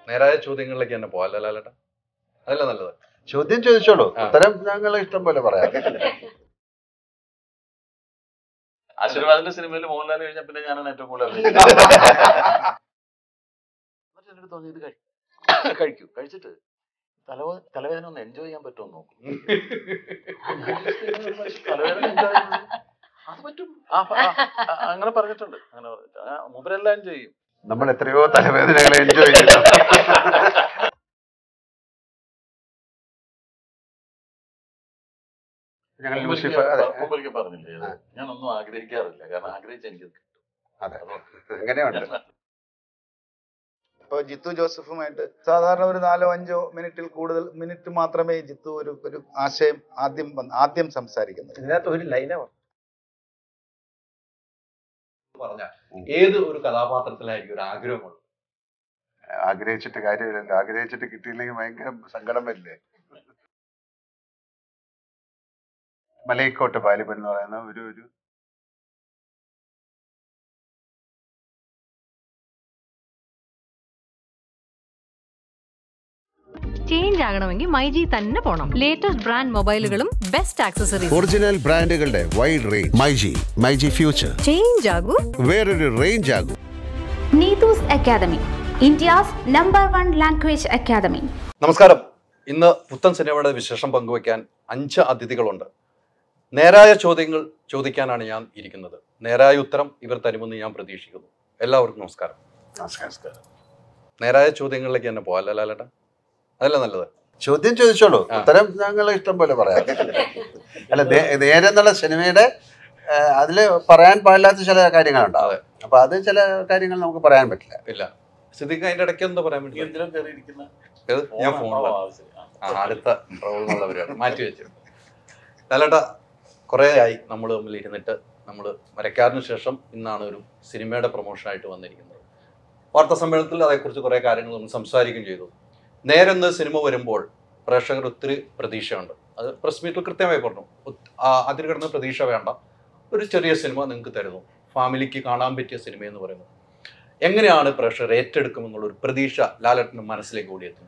നേരായ ചോദ്യങ്ങളിലേക്ക് തന്നെ പോവാം അല്ല ലാലേട്ടാ അതല്ല നല്ലത് ചോദ്യം ചോദിച്ചോളൂ ആ. ഉത്തരം ഞങ്ങൾ ഇഷ്ടം പോലെ പറയാം ആശീർവാദിന്റെ സിനിമയിൽ മോഹൻലാൽ കഴിഞ്ഞാൽ പിന്നെ ഞാനാണ് ഏറ്റവും കൂടുതൽ അഭിനയിക്കുന്നത്. എന്നിട്ട് എൻ്റെ അടുത്ത് പറഞ്ഞു ഇത് കഴി- കഴിക്കൂ കഴിച്ചിട്ട് തലവ തലവേദന ഒന്ന് എൻജോയ് ചെയ്യാൻ പറ്റുമോ എന്ന് നോക്കും തലവേദന എൻജോയ് അത് പറ്റും ആ, ആ, ആ, അങ്ങനെ പറഞ്ഞിട്ടുണ്ട് അങ്ങനെ പറഞ്ഞിട്ട് ആ, മൂപ്പരെല്ലാം എൻജോയ് ചെയ്യും നമ്മൾ എത്രയോ തലവേദനകളെ എൻജോയ് ചെയ്യുന്നു ഞങ്ങൾ ലൂസിഫർ അതെ മൂപ്പരിക്ക് പറഞ്ഞില്ലേ അത്? ഞാനൊന്നും ആഗ്രഹിക്കാറില്ല കാരണം ആഗ്രഹിച്ച എനിക്ക് കിട്ടും അതെ അങ്ങനെയുണ്ട് ഇപ്പോൾ ജിത്തു ജോസഫുമായിട്ട് സാധാരണ ഒരു നാലോ അഞ്ചോ മിനിറ്റിൽ കൂടുതൽ മിനിറ്റ് മാത്രമേ ജിത്തു ഒരു ഒരു ആശയം ആദ്യം വന്ന് ആദ്യം സംസാരിക്കുന്നത് ഇതിനകത്ത് ഒരു ലൈനാണ് പറഞ്ഞ ഏത് ഒരു കഥാപാത്രത്തിലായിരിക്കും ഒരു ആഗ്രഹമുള്ളത് ആഗ്രഹിച്ചിട്ട് കാര്യമില്ലല്ലോ ആഗ്രഹിച്ചിട്ട് കിട്ടിയില്ലെങ്കിൽ ഭയങ്കര സങ്കടം വരില്ലേ മലയിക്കോട്ട് ബാലിബൻ എന്ന് പറയുന്ന ഒരു ഒരു ചേഞ്ച് ആകണമെങ്കിൽ മൈജി തന്നെ പോണം ലേറ്റസ്റ്റ് ബ്രാൻഡ് മൊബൈലുകളും ബെസ്റ്റ് ആക്സസറീസ് ഒറിജിനൽ ബ്രാൻഡുകളുടെ wide range myG myG future change ആകൂ വേറൊരു റേഞ്ച് ആകും Neetu's Academy, India's number one language academy. നമസ്കാരം ഇന്ന് പുത്തൻ സിനിമയുടെ വിശേഷം പങ്കുവയ്ക്കാൻ അഞ്ച് അതിഥികളുണ്ട് നേരായ ചോദ്യങ്ങൾ ചോദിക്കാനാണ് ഞാൻ ഇരിക്കുന്നത് നേരായ ഉത്തരം ഇവർ തരുമെന്ന് ഞാൻ പ്രതീക്ഷിക്കുന്നു എല്ലാവർക്കും നമസ്കാരം നമസ്കാരം നേരായ ചോദ്യങ്ങളിലേക്ക് തന്നെ പോവാം അല്ല ലാലേട്ടാ അതല്ല നല്ലത് ചോദ്യം ചോദിച്ചോളൂ ആ. ഉത്തരം ഞങ്ങൾ ഇഷ്ടം പോലെ പറയാം അല്ല നേ- നേരെ എന്നുള്ള സിനിമയുടെ ആ, അതില് പറയാൻ പാടില്ലാത്ത ചില കാര്യങ്ങളുണ്ടാവും അതെ. അപ്പൊ അത് ചില കാര്യങ്ങൾ നമുക്ക് പറയാൻ പറ്റില്ല ഇല്ല സിദ്ദിഖ് അതിന്റെ ഇടയ്ക്ക് എന്താ പറയാൻ ഈ പറ്റില്ല എന്തിനാ കയറിയിരിക്കുന്ന ഏത്? ഞാൻ ഫോണിലാണ് ആ, അടുത്ത റോളിനുള്ള പരിപാടി മാറ്റി വെച്ചു ലാലേട്ടാ കുറേ ആയി നമ്മൾ തമ്മിൽ ഇരുന്നിട്ട് നമ്മൾ മരക്കാരന് ശേഷം ഇന്നാണ് ഒരു സിനിമയുടെ പ്രൊമോഷനായിട്ട് വന്നിരിക്കുന്നത് വാർത്താ സമ്മേളനത്തിൽ അതേക്കുറിച്ച് കുറേ കാര്യങ്ങൾ നമ്മൾ സംസാരിക്കുകയും ചെയ്തു നേരെന്ന് സിനിമ വരുമ്പോൾ പ്രേക്ഷകർ ഒത്തിരി പ്രതീക്ഷയുണ്ട് അത് പ്രസ് മീറ്റിൽ കൃത്യമായി പറഞ്ഞു ഒത്ത്- ആ, അതിൽ കിടന്ന് പ്രതീക്ഷ വേണ്ട ഒരു ചെറിയ സിനിമ നിങ്ങൾക്ക് തരുന്നു ഫാമിലിക്ക് കാണാൻ പറ്റിയ സിനിമ എന്ന് പറയുന്നത് എങ്ങനെയാണ് പ്രേക്ഷകർ ഏറ്റെടുക്കുമെന്നുള്ള ഒരു പ്രതീക്ഷ ലാലേട്ടൻ്റെ മനസ്സിലേക്ക് ഓടിയെത്തുന്നത്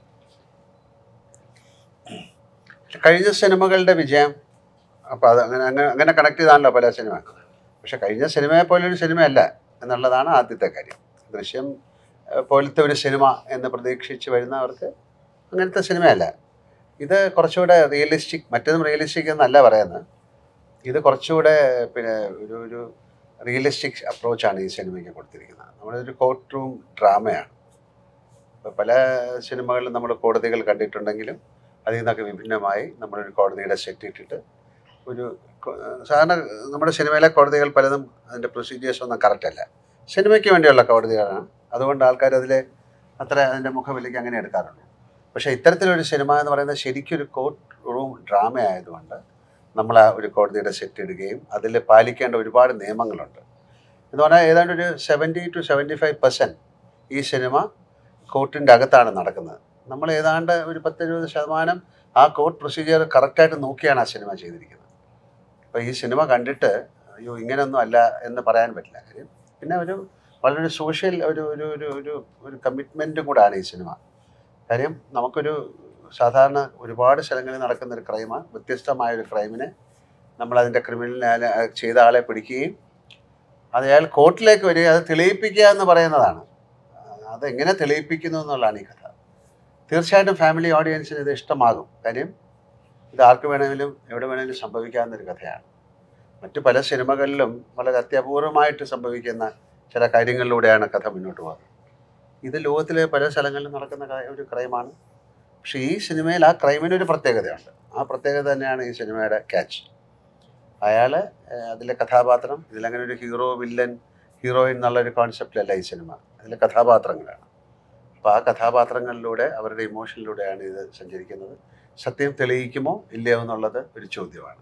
കഴിഞ്ഞ സിനിമകളുടെ വിജയം അപ്പൊ അത് അങ്ങനെ അങ്ങനെ അങ്ങനെ കണക്ട് ചെയ്താണല്ലോ പല സിനിമ പക്ഷെ കഴിഞ്ഞ സിനിമയെ പോലെ ഒരു സിനിമയല്ല എന്നുള്ളതാണ് ആദ്യത്തെ കാര്യം ദൃശ്യം ഏഹ്, പോലത്തെ ഒരു സിനിമ എന്ന് പ്രതീക്ഷിച്ച് വരുന്നവർക്ക് അങ്ങനത്തെ സിനിമയല്ല ഇത് കുറച്ചുകൂടെ റിയലിസ്റ്റിക് മറ്റതും റിയലിസ്റ്റിക് എന്നല്ല പറയുന്നത് ഇത് കുറച്ചുകൂടെ പിന്നെ ഒരു ഒരു റിയലിസ്റ്റിക് അപ്രോച്ചാണ് ഈ സിനിമയ്ക്ക് കൊടുത്തിരിക്കുന്നത് നമ്മളൊരു കോർട്ട് റൂം ഡ്രാമയാണ് ഇപ്പോൾ പല സിനിമകളിലും നമ്മൾ കോടതികൾ കണ്ടിട്ടുണ്ടെങ്കിലും അതിൽ നിന്നൊക്കെ വിഭിന്നമായി നമ്മളൊരു കോടതിയുടെ സെറ്റ് ഇട്ടിട്ട് ഒരു കൊ- സാധാരണ നമ്മുടെ സിനിമയിലെ കോടതികൾ പലതും അതിൻ്റെ പ്രൊസീജിയേഴ്സ് ഒന്നും കറക്റ്റ് അല്ല സിനിമയ്ക്ക് വേണ്ടിയുള്ള കോടതികളാണ് അതുകൊണ്ട് ആൾക്കാർ അതിൽ അത്ര അതിൻ്റെ മുഖവിലേക്ക് അങ്ങനെ എടുക്കാറുള്ളൂ പക്ഷേ ഇത്തരത്തിലൊരു സിനിമ എന്ന് പറയുന്നത് ശരിക്കൊരു കോർട്ട് റൂം ഡ്രാമ ആയതുകൊണ്ട് നമ്മൾ ആ ഒരു കോടതിയുടെ സെറ്റ് ഇടുകയും അതിൽ പാലിക്കേണ്ട ഒരുപാട് നിയമങ്ങളുണ്ട് എന്ന് പറഞ്ഞാൽ ഏതാണ്ട് ഒരു seventy two seventy five percent ഈ സിനിമ കോർട്ടിൻ്റെ അകത്താണ് നടക്കുന്നത് നമ്മൾ ഏതാണ്ട് ഒരു പത്തെഴുപത് ശതമാനം ആ കോർട്ട് പ്രൊസീജിയർ കറക്റ്റായിട്ട് നോക്കിയാണ് ആ സിനിമ ചെയ്തിരിക്കുന്നത് അപ്പോൾ ഈ സിനിമ കണ്ടിട്ട് അയ്യോ ഇങ്ങനെയൊന്നും അല്ല എന്ന് പറയാൻ പറ്റില്ല കാര്യം പിന്നെ ഒരു വളരെ സോഷ്യൽ ഒരു ഒരു ഒരു ഒരു ഒരു കമ്മിറ്റ്മെൻറ്റും കൂടാണ് ഈ സിനിമ കാര്യം നമുക്കൊരു സാധാരണ ഒരുപാട് സ്ഥലങ്ങളിൽ നടക്കുന്ന ഒരു ക്രൈമാണ് വ്യത്യസ്തമായ ഒരു ക്രൈമിനെ നമ്മളതിൻ്റെ ക്രിമിനൽ ചെയ്ത ആളെ പിടിക്കുകയും അത് അയാൾ കോർട്ടിലേക്ക് വരിക അത് തെളിയിപ്പിക്കുക എന്ന് പറയുന്നതാണ് അതെങ്ങനെ തെളിയിപ്പിക്കുന്നു എന്നുള്ളതാണ് ഈ കഥ തീർച്ചയായിട്ടും ഫാമിലി ഓഡിയൻസിന് ഇത് ഇഷ്ടമാകും കാര്യം ഇത് ആർക്ക് വേണമെങ്കിലും എവിടെ വേണമെങ്കിലും സംഭവിക്കാവുന്ന ഒരു കഥയാണ് മറ്റു പല സിനിമകളിലും വളരെ അത്യപൂർവമായിട്ട് സംഭവിക്കുന്ന ചില കാര്യങ്ങളിലൂടെയാണ് കഥ മുന്നോട്ട് പോകുന്നത് ഇത് ലോകത്തിലെ പല സ്ഥലങ്ങളിലും നടക്കുന്ന ക- ഒരു ക്രൈമാണ് പക്ഷേ ഈ സിനിമയിൽ ആ ക്രൈമിന് ഒരു പ്രത്യേകതയുണ്ട് ആ പ്രത്യേകത തന്നെയാണ് ഈ സിനിമയുടെ ക്യാച്ച് അയാൾ അതിലെ കഥാപാത്രം ഇതിലങ്ങനെ ഒരു ഹീറോ വില്ലൻ ഹീറോയിൻ എന്നുള്ളൊരു കോൺസെപ്റ്റിലല്ല ഈ സിനിമ അതിലെ കഥാപാത്രങ്ങളാണ് അപ്പോൾ ആ കഥാപാത്രങ്ങളിലൂടെ അവരുടെ ഇമോഷനിലൂടെയാണ് ഇത് സഞ്ചരിക്കുന്നത് സത്യം തെളിയിക്കുമോ ഇല്ലയോ എന്നുള്ളത് ഒരു ചോദ്യമാണ്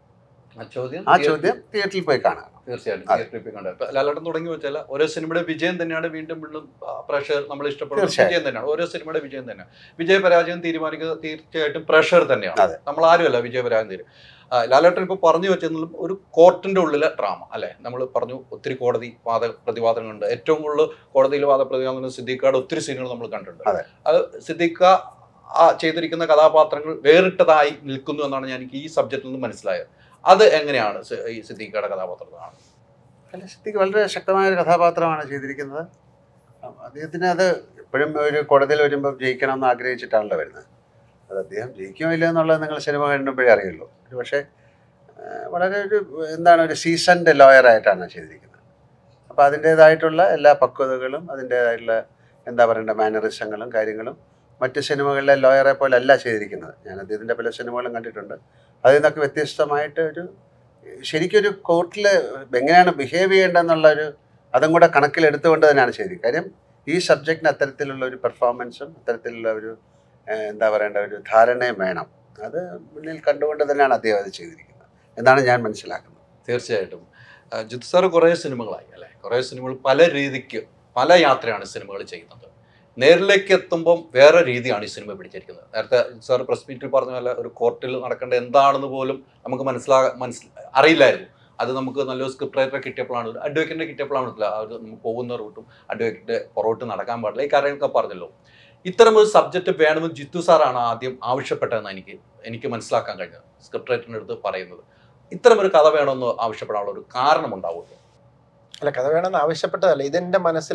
ആ ചോദ്യം ആ ചോദ്യം തിയേറ്ററിൽ പോയി കാണാം തീർച്ചയായിട്ടും അതെ. തിയേറ്ററിൽ പോയി കണ്ടത്. ഇപ്പൊ ലാലേട്ടൻ തുടങ്ങി വെച്ചാൽ ഓരോ സിനിമയുടെ വിജയം തന്നെയാണ് വീണ്ടും വീണ്ടും ആ, പ്രേക്ഷകർ നമ്മൾ ഇഷ്ടപ്പെടുന്ന തീർച്ചയായും. വിജയം തന്നെയാണ് ഓരോ സിനിമയുടെ വിജയം തന്നെയാണ് വിജയ പരാജയം തീരുമാനിക്കുന്നത് തീർച്ചയായിട്ടും പ്രേക്ഷകർ തന്നെയാണ് അതെ. നമ്മൾ ആരുമല്ല വിജയ പരാജയം തീരും ആ, ലാലേട്ടൻ ഇപ്പോൾ പറഞ്ഞു വെച്ചെന്നാലും ഒരു കോർട്ടിന്റെ ഉള്ളിലെ ഡ്രാമ അല്ലെ നമ്മൾ പറഞ്ഞു ഒത്തിരി കോടതി വാദ പ്രതിവാദങ്ങളുണ്ട് ഏറ്റവും കൂടുതൽ കോടതിയിൽ വാദപ്രതിവാദങ്ങൾ സിദ്ദീഖാട് ഒത്തിരി സീനുകൾ നമ്മൾ കണ്ടിട്ടുണ്ട് അതെ. അത് സിദ്ദീഖ ആ ചെയ്തിരിക്കുന്ന കഥാപാത്രങ്ങൾ വേറിട്ടതായി നിൽക്കുന്നു എന്നാണ് ഞാൻ എനിക്ക് ഈ സബ്ജക്റ്റിൽ നിന്ന് മനസ്സിലായത് അത് എങ്ങനെയാണ് സി- ഈ സിദ്ദീഖയുടെ കഥാപാത്രമാണ് അല്ല സിദ്ദിഖ് വളരെ ശക്തമായ ഒരു കഥാപാത്രമാണ് ചെയ്തിരിക്കുന്നത് അപ്പൊ അദ്ദേഹത്തിന് അത് എപ്പോഴും ഒരു കോടതിയിൽ വരുമ്പോൾ ജയിക്കണം എന്ന് ആഗ്രഹിച്ചിട്ടാണല്ലോ വരുന്നത് അത് അദ്ദേഹം ജയിക്കുമോ ഇല്ല എന്നുള്ളത് നിങ്ങൾ സിനിമ കണ്ടുമ്പോഴേ അറിയുള്ളൂ ഒരു പക്ഷേ ആ, വളരെ ഒരു എന്താണ് ഒരു സീസൺഡ് ലോയറായിട്ടാണ് ചെയ്തിരിക്കുന്നത് അപ്പോൾ അതിൻ്റേതായിട്ടുള്ള എല്ലാ പക്വതകളും അതിൻ്റേതായിട്ടുള്ള എന്താ പറയേണ്ട മാനറിസങ്ങളും കാര്യങ്ങളും മറ്റ് സിനിമകളിലെ ലോയറെ പോലെ അല്ല ചെയ്തിരിക്കുന്നത് ഞാൻ അദ്ദേഹത്തിൻ്റെ പല സിനിമകളും കണ്ടിട്ടുണ്ട് അതിൽ നിന്നൊക്കെ വ്യത്യസ്തമായിട്ട് ഒരു ശരിക്കൊരു കോർട്ടിൽ എങ്ങനെയാണ് ബിഹേവ് ചെയ്യേണ്ടതെന്നുള്ള ഒരു അതും കൂടെ കണക്കിലെടുത്തുകൊണ്ട് തന്നെയാണ് ചെയ്തത് കാര്യം ഈ സബ്ജക്റ്റിന് അത്തരത്തിലുള്ള ഒരു പെർഫോമൻസും അത്തരത്തിലുള്ള ഒരു ഏഹ്, എന്താ പറയേണ്ട ഒരു ധാരണയും വേണം അത് മുന്നിൽ കണ്ടുകൊണ്ട് തന്നെയാണ് അദ്ദേഹം അത് ചെയ്തിരിക്കുന്നത് എന്നാണ് ഞാൻ മനസ്സിലാക്കുന്നത് തീർച്ചയായിട്ടും ആ, ജിത്തു സാർ കുറേ സിനിമകളായി അല്ലേ കുറേ സിനിമകൾ പല രീതിക്ക് പല യാത്രയാണ് സിനിമകൾ ചെയ്യുന്നത് നേരിലേക്ക് എത്തുമ്പം വേറെ രീതിയാണ് ഈ സിനിമ പിടിച്ചിരിക്കുന്നത് നേരത്തെ സാർ പ്രസ് മീറ്റിൽ പറഞ്ഞ പോലെ ഒരു കോർട്ടിൽ നടക്കേണ്ട എന്താണെന്ന് പോലും നമുക്ക് മനസ്സിലാ മനസ്സിൽ അറിയില്ലായിരുന്നു അത് നമുക്ക് നല്ലൊരു സ്ക്രിപ്റ്റ് റൈറ്ററെ കിട്ടിയപ്പോഴാണ് ഒരു അഡ്വക്കേറ്റിനെ കിട്ടിയപ്പോഴാണ് മനസ്സിലായത് അത് നമുക്ക് പോകുന്ന റൂട്ടും അഡ്വക്കേറ്റ് പുറകോട്ട് നടക്കാൻ പാടില്ല ഈ കാര്യങ്ങളൊക്കെ പറഞ്ഞല്ലോ ഇത്തരം ഒരു സബ്ജക്റ്റ് വേണമെന്ന് ജിത്തു സാറാണ് ആദ്യം ആവശ്യപ്പെട്ടതെന്ന് എനിക്ക് എനിക്ക് മനസ്സിലാക്കാൻ കഴിഞ്ഞത് സ്ക്രിപ്റ്റ് റൈറ്ററിൻ്റെ അടുത്ത് പറയുന്നത് ഇത്തരം ഒരു കഥ വേണമെന്ന് ആവശ്യപ്പെടാനുള്ള ഒരു കാരണം ഉണ്ടാവുമല്ലോ അല്ല കഥ വേണമെന്ന് ആവശ്യപ്പെട്ടതല്ല ഇതെൻ്റെ മനസ്സിൽ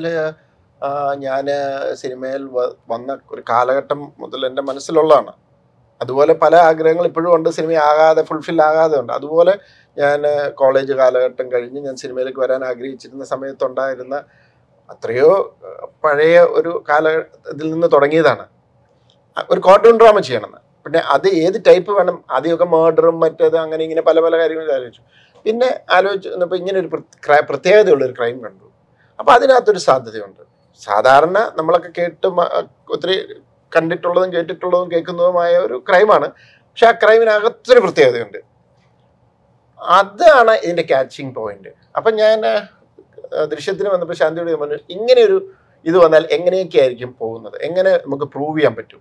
ഞാൻ സിനിമയിൽ വ- വന്ന ഒരു കാലഘട്ടം മുതൽ എൻ്റെ മനസ്സിലുള്ളതാണ് അതുപോലെ പല ആഗ്രഹങ്ങൾ ഇപ്പോഴും ഉണ്ട് സിനിമ ആകാതെ ഫുൾഫിൽ ആകാതെ ഉണ്ട് അതുപോലെ ഞാൻ കോളേജ് കാലഘട്ടം കഴിഞ്ഞ് ഞാൻ സിനിമയിലേക്ക് വരാൻ ആഗ്രഹിച്ചിരുന്ന സമയത്തുണ്ടായിരുന്ന അത്രയോ ആ, പഴയ ഒരു കാല ഇതിൽ നിന്ന് തുടങ്ങിയതാണ് അ- ഒരു കോട്ടൺ ഡ്രാമ ചെയ്യണമെന്ന് പിന്നെ അത് ഏത് ടൈപ്പ് വേണം ആദ്യമൊക്കെ മേർഡറും മറ്റേത് അങ്ങനെ ഇങ്ങനെ പല പല കാര്യങ്ങളും ആലോചിച്ചു പിന്നെ ആലോചിച്ച് വന്നപ്പോൾ ഇങ്ങനെ ഒരു പ്ര- ക്രൈ- പ്രത്യേകതയുള്ള ഒരു ക്രൈം കണ്ടു അപ്പോൾ അതിനകത്തൊരു സാധ്യതയുണ്ട് സാധാരണ നമ്മളൊക്കെ കേട്ട് മ- ഒത്തിരി കണ്ടിട്ടുള്ളതും കേട്ടിട്ടുള്ളതും കേൾക്കുന്നതുമായ ഒരു ക്രൈമാണ് പക്ഷെ ആ ക്രൈമിനകത്തൊരു പ്രത്യേകതയുണ്ട് അതാണ് ഇതിൻ്റെ ക്യാച്ചിങ് പോയിന്റ് അപ്പം ഞാൻ ആ, ദൃശ്യത്തിന് വന്നപ്പോൾ ശാന്തിയോട് ഞാൻ പറഞ്ഞു ഇങ്ങനെ ഒരു ഇത് വന്നാൽ എങ്ങനെയൊക്കെ ആയിരിക്കും പോകുന്നത് എങ്ങനെ നമുക്ക് പ്രൂവ് ചെയ്യാൻ പറ്റും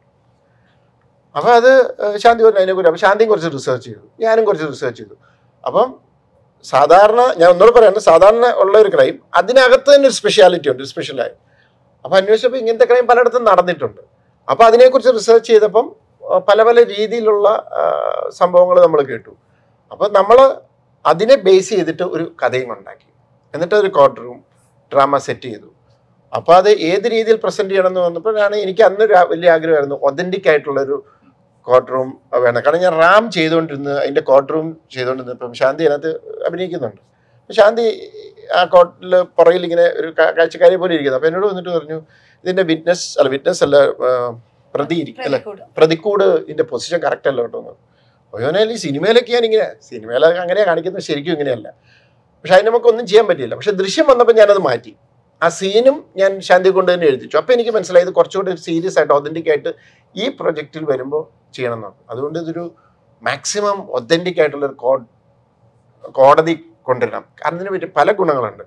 അപ്പോൾ അത് ആ, ശാന്തി പറഞ്ഞു അതിനെക്കുറിച്ച് അപ്പോൾ ശാന്തിയും കുറച്ച് റിസർച്ച് ചെയ്തു ഞാനും കുറച്ച് റിസർച്ച് ചെയ്തു അപ്പം സാധാരണ ഞാൻ ഒന്നുകൂടെ പറയാണ് സാധാരണ ഉള്ള ഒരു ക്രൈം അതിനകത്ത് തന്നെ ഒരു സ്പെഷ്യാലിറ്റി ഉണ്ട് സ്പെഷ്യലായി അപ്പോൾ അന്വേഷിച്ചപ്പോൾ ഇങ്ങനത്തെ ക്രൈം പലയിടത്തും നടന്നിട്ടുണ്ട് അപ്പോൾ അതിനെക്കുറിച്ച് റിസർച്ച് ചെയ്തപ്പം ആ, പല പല രീതിയിലുള്ള സംഭവങ്ങൾ നമ്മൾ കേട്ടു അപ്പോൾ നമ്മൾ അതിനെ ബേസ് ചെയ്തിട്ട് ഒരു കഥയും ഉണ്ടാക്കി എന്നിട്ട് ഒരു കോർട്ട് റൂം ഡ്രാമ സെറ്റ് ചെയ്തു അപ്പോൾ അത് ഏത് രീതിയിൽ പ്രസൻറ്റ് ചെയ്യണം എന്ന് വന്നപ്പോഴാണ് എനിക്ക് അന്നൊരു ആ- വലിയ ആഗ്രഹമായിരുന്നു ഒതൻറ്റിക് ആയിട്ടുള്ളൊരു കോർട്ട് റൂം വേണം കാരണം ഞാൻ റാം ചെയ്തുകൊണ്ടിരുന്ന് അതിൻ്റെ കോർട്ട് റൂം ചെയ്തുകൊണ്ടിരുന്നപ്പം ശാന്തി അതിനകത്ത് അഭിനയിക്കുന്നുണ്ട് അപ്പോൾ ശാന്തി ആ കോർട്ടിൽ പുറകിൽ ഇങ്ങനെ ഒരു കാ- കാഴ്ചക്കാരെ പോലെ ഇരിക്കുന്നത് അപ്പോൾ എന്നോട് വന്നിട്ട് പറഞ്ഞു ഇതിൻ്റെ വിറ്റ്നസ് അല്ല വിറ്റ്നസ് അല്ല ആ, പ്രതി ഇരിക്കും അല്ല പ്രതിക്കൂട് ഇതിൻ്റെ പൊസിഷൻ കറക്റ്റ് അല്ല കേട്ടോ എന്ന് ഒയോനയിൽ ഈ സിനിമയിലൊക്കെ ഞാൻ ഇങ്ങനെ സിനിമയിലൊക്കെ അങ്ങനെയാണ് കാണിക്കുന്നത് ശരിക്കും ഇങ്ങനെയല്ല പക്ഷെ അതിന് നമുക്ക് ഒന്നും ചെയ്യാൻ പറ്റിയില്ല പക്ഷെ ദൃശ്യം വന്നപ്പോൾ ഞാനത് മാറ്റി ആ സീനും ഞാൻ ശാന്തി കൊണ്ട് തന്നെ എഴുതിച്ചു അപ്പോൾ എനിക്ക് മനസ്സിലായത് കുറച്ചുകൂടി സീരിയസ് ആയിട്ട് ഒതൻറ്റിക് ആയിട്ട് ഈ പ്രൊജക്റ്റിൽ വരുമ്പോൾ ചെയ്യണം എന്നാണ് അതുകൊണ്ട് ഇതൊരു മാക്സിമം ഒതൻറ്റിക് ആയിട്ടുള്ള ഒരു കോ കോടതി കൊണ്ടുവരണം കാരണം ഇതിന് പറ്റി പല ഗുണങ്ങളുണ്ട്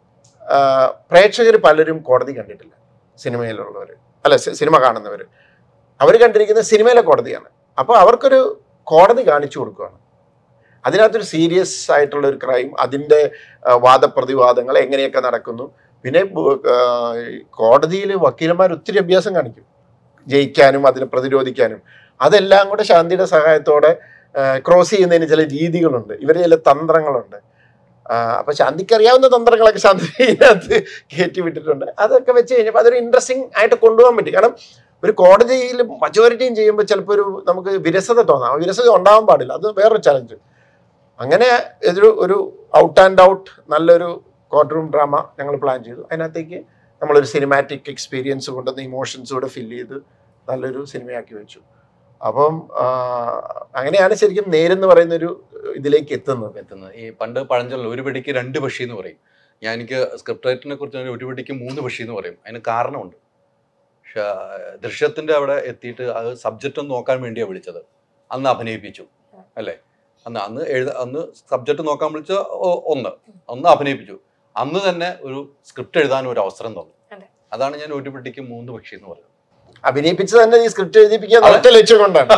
പ്രേക്ഷകർ പലരും കോടതി കണ്ടിട്ടില്ല സിനിമയിലുള്ളവർ അല്ല സി- സിനിമ കാണുന്നവർ അവർ കണ്ടിരിക്കുന്നത് സിനിമയിലെ കോടതിയാണ് അപ്പോൾ അവർക്കൊരു കോടതി കാണിച്ചു കൊടുക്കുകയാണ് അതിനകത്തൊരു സീരിയസ് ആയിട്ടുള്ള ഒരു ക്രൈം അതിൻ്റെ ആ, വാദപ്രതിവാദങ്ങൾ എങ്ങനെയൊക്കെ നടക്കുന്നു പിന്നെ കോടതിയിൽ വക്കീലന്മാർ ഒത്തിരി അഭ്യാസം കാണിക്കും ജയിക്കാനും അതിനെ പ്രതിരോധിക്കാനും അതെല്ലാം കൂടെ ശാന്തിയുടെ സഹായത്തോടെ ക്രോസ് ചെയ്യുന്നതിന് ചില രീതികളുണ്ട് ഇവരുടെ ചില തന്ത്രങ്ങളുണ്ട് ആ, അപ്പൊ ശാന്തിക്ക് അറിയാവുന്ന തന്ത്രങ്ങളൊക്കെ ശാന്തി ഇതിനകത്ത് കയറ്റി വിട്ടിട്ടുണ്ട് അതൊക്കെ വെച്ച് കഴിഞ്ഞപ്പോൾ അതൊരു ഇൻട്രസ്റ്റിംഗ് ആയിട്ട് കൊണ്ടുപോകാൻ പറ്റി കാരണം ഒരു കോടതിയിൽ മജോറിറ്റിയും ചെയ്യുമ്പോൾ ചിലപ്പോൾ ഒരു നമുക്ക് വിരസത തോന്നാം ആ വിരസത ഉണ്ടാവാൻ പാടില്ല അത് വേറൊരു ചലഞ്ച് അങ്ങനെ ഇതൊരു ഒരു ഔട്ട് ആൻഡ് ഔട്ട് നല്ലൊരു കോർട്ട് റൂം ഡ്രാമ ഞങ്ങൾ പ്ലാൻ ചെയ്തു അതിനകത്തേക്ക് നമ്മളൊരു സിനിമാറ്റിക് എക്സ്പീരിയൻസ് കൊണ്ടുവന്ന് ഇമോഷൻസ് കൂടെ ഫില്ല് ചെയ്ത് നല്ലൊരു സിനിമയാക്കി വെച്ചു അപ്പം ആ, അങ്ങനെയാണ് ശരിക്കും നേരെന്ന് പറയുന്ന ഒരു ഇതിലേക്ക് എത്തുന്നത് എത്തുന്നത് ഈ പണ്ട് പഴഞ്ചൊല്ല ഒരു വെടിക്ക് രണ്ട് പക്ഷി എന്ന് പറയും ഞാൻ എനിക്ക് സ്ക്രിപ്റ്റ് റൈറ്ററിനെ കുറിച്ച് പറഞ്ഞാൽ ഒരു വെടിക്ക് മൂന്ന് പക്ഷി എന്ന് പറയും അതിന് കാരണമുണ്ട് പക്ഷെ ദൃശ്യത്തിന്റെ അവിടെ എത്തിയിട്ട് അത് സബ്ജക്റ്റ് ഒന്ന് നോക്കാൻ വേണ്ടിയാണ് വിളിച്ചത് അന്ന് അഭിനയിപ്പിച്ചു അല്ലേ അന്ന് അന്ന് എഴുത അന്ന് സബ്ജക്റ്റ് നോക്കാൻ വിളിച്ച ഒ- ഒന്ന് ഒന്ന് അഭിനയിപ്പിച്ചു അന്ന് തന്നെ ഒരു സ്ക്രിപ്റ്റ് എഴുതാൻ ഒരു അവസരം തന്നു അതെ. അതാണ് ഞാൻ ഒറ്റപ്പെട്ടിക്ക് മൂന്ന് പക്ഷി എന്ന് പറയുന്നത് അഭിനയിപ്പിച്ച് തന്നെ ഈ സ്ക്രിപ്റ്റ് എഴുതിപ്പിക്കാൻ ഒറ്റ ലക്ഷ്യം കൊണ്ടാണ്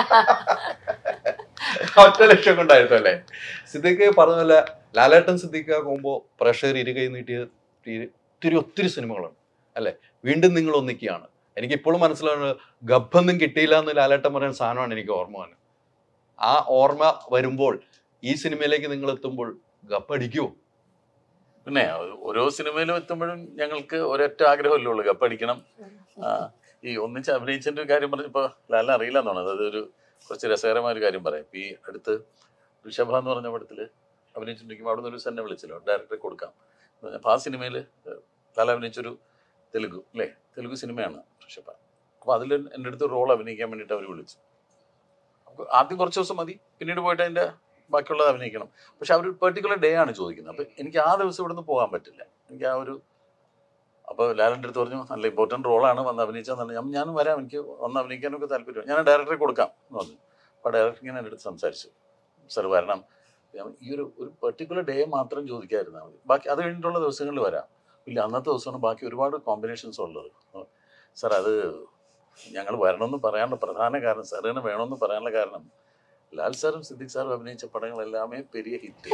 ഒറ്റ ലക്ഷ്യം കൊണ്ടായിരുന്നു അല്ലേ സിദ്ദിഖ് പറഞ്ഞ പോലെ ലാലേട്ടൻ സിദ്ദിഖ് പോകുമ്പോൾ പ്രേക്ഷകർ ഇരുകൈ നീട്ടിയ തീരെ- ഒത്തിരി ഒത്തിരി സിനിമകളുണ്ട് അല്ലെ വീണ്ടും നിങ്ങൾ ഒന്നിക്കുകയാണ് എനിക്ക് ഇപ്പോഴും മനസ്സിലാണ് ഗബ്ബൊന്നും കിട്ടിയില്ല എന്ന് ലാലേട്ടൻ പറയുന്ന സാധനമാണ് എനിക്ക് ഓർമ്മ വന്നത് ആ ഓർമ്മ വരുമ്പോൾ ഈ സിനിമയിലേക്ക് നിങ്ങൾ എത്തുമ്പോൾ ഗബ്ബ് അടിക്കുമോ പിന്നെ ഓരോ സിനിമയിലും എത്തുമ്പോഴും ഞങ്ങൾക്ക് ഒരൊറ്റ ആഗ്രഹമല്ലേ ഉള്ളൂ കപ്പടിക്കണം ആ, ഈ ഒന്നിച്ച് അഭിനയിച്ചതിന്റെ ഒരു കാര്യം പറഞ്ഞപ്പോ ലാലിന് അറിയില്ല എന്നാണ് അതൊരു കുറച്ച് രസകരമായ ഒരു കാര്യം പറയാം ഇപ്പൊ ഈ അടുത്ത് ഋഷഭ എന്ന് പറഞ്ഞ പടത്തില് അഭിനയിച്ചിട്ടിരിക്കുമ്പോൾ അവിടെ നിന്ന് ഒരു സെന്നെ വിളിച്ചല്ലോ ഡയറക്ടറെ കൊടുക്കാം അപ്പൊ ആ സിനിമയിൽ ലാൽ അഭിനയിച്ചൊരു തെലുഗു അല്ലേ തെലുഗു സിനിമയാണ് ഋഷഭ അപ്പൊ അതിൽ എൻ്റെ അടുത്ത് റോൾ അഭിനയിക്കാൻ വേണ്ടിയിട്ട് അവർ വിളിച്ചു അപ്പൊ ആദ്യം കുറച്ച് ദിവസം മതി പിന്നീട് പോയിട്ട് അതിന്റെ ബാക്കിയുള്ളത് അഭിനയിക്കണം പക്ഷെ അവർ പെർട്ടിക്കുലർ ഡേ ആണ് ചോദിക്കുന്നത് അപ്പൊ എനിക്ക് ആ ദിവസം ഇവിടുന്ന് പോകാൻ പറ്റില്ല എനിക്ക് ആ ഒരു അപ്പോൾ ലാലിൻ്റെ അടുത്ത് പറഞ്ഞു നല്ല ഇമ്പോർട്ടൻറ്റ് റോളാണ് വന്ന് അഭിനയിച്ചാൽ തന്നെ ഞാൻ ഞാനും വരാം എനിക്ക് വന്ന് അഭിനയിക്കാനൊക്കെ താല്പര്യം ഞാൻ ഡയറക്ടറെ കൊടുക്കാം എന്ന് പറഞ്ഞു അപ്പോൾ ഡയറക്ടർ ഇങ്ങനെ എൻ്റെ അടുത്ത് സംസാരിച്ചു സാർ വരണം ഞാൻ ഈ ഒരു ഒരു പെർട്ടിക്കുലർ ഡേ മാത്രം ചോദിക്കാതിരുന്നാൽ മതി ബാക്കി അത് കഴിഞ്ഞിട്ടുള്ള ദിവസങ്ങളിൽ വരാം ഇല്ല അന്നത്തെ ദിവസമാണ് ബാക്കി ഒരുപാട് കോമ്പിനേഷൻസ് ഉള്ളത് സാർ അത് ഞങ്ങൾ വരണമെന്ന് പറയാനുള്ള പ്രധാന കാരണം സാറിന് വേണമെന്ന് പറയാനുള്ള കാരണം ലാൽ സാറും സിദ്ദിഖ് സാറും അഭിനയിച്ച പടങ്ങളെല്ലാമേ പെരിയ ഹിറ്റ്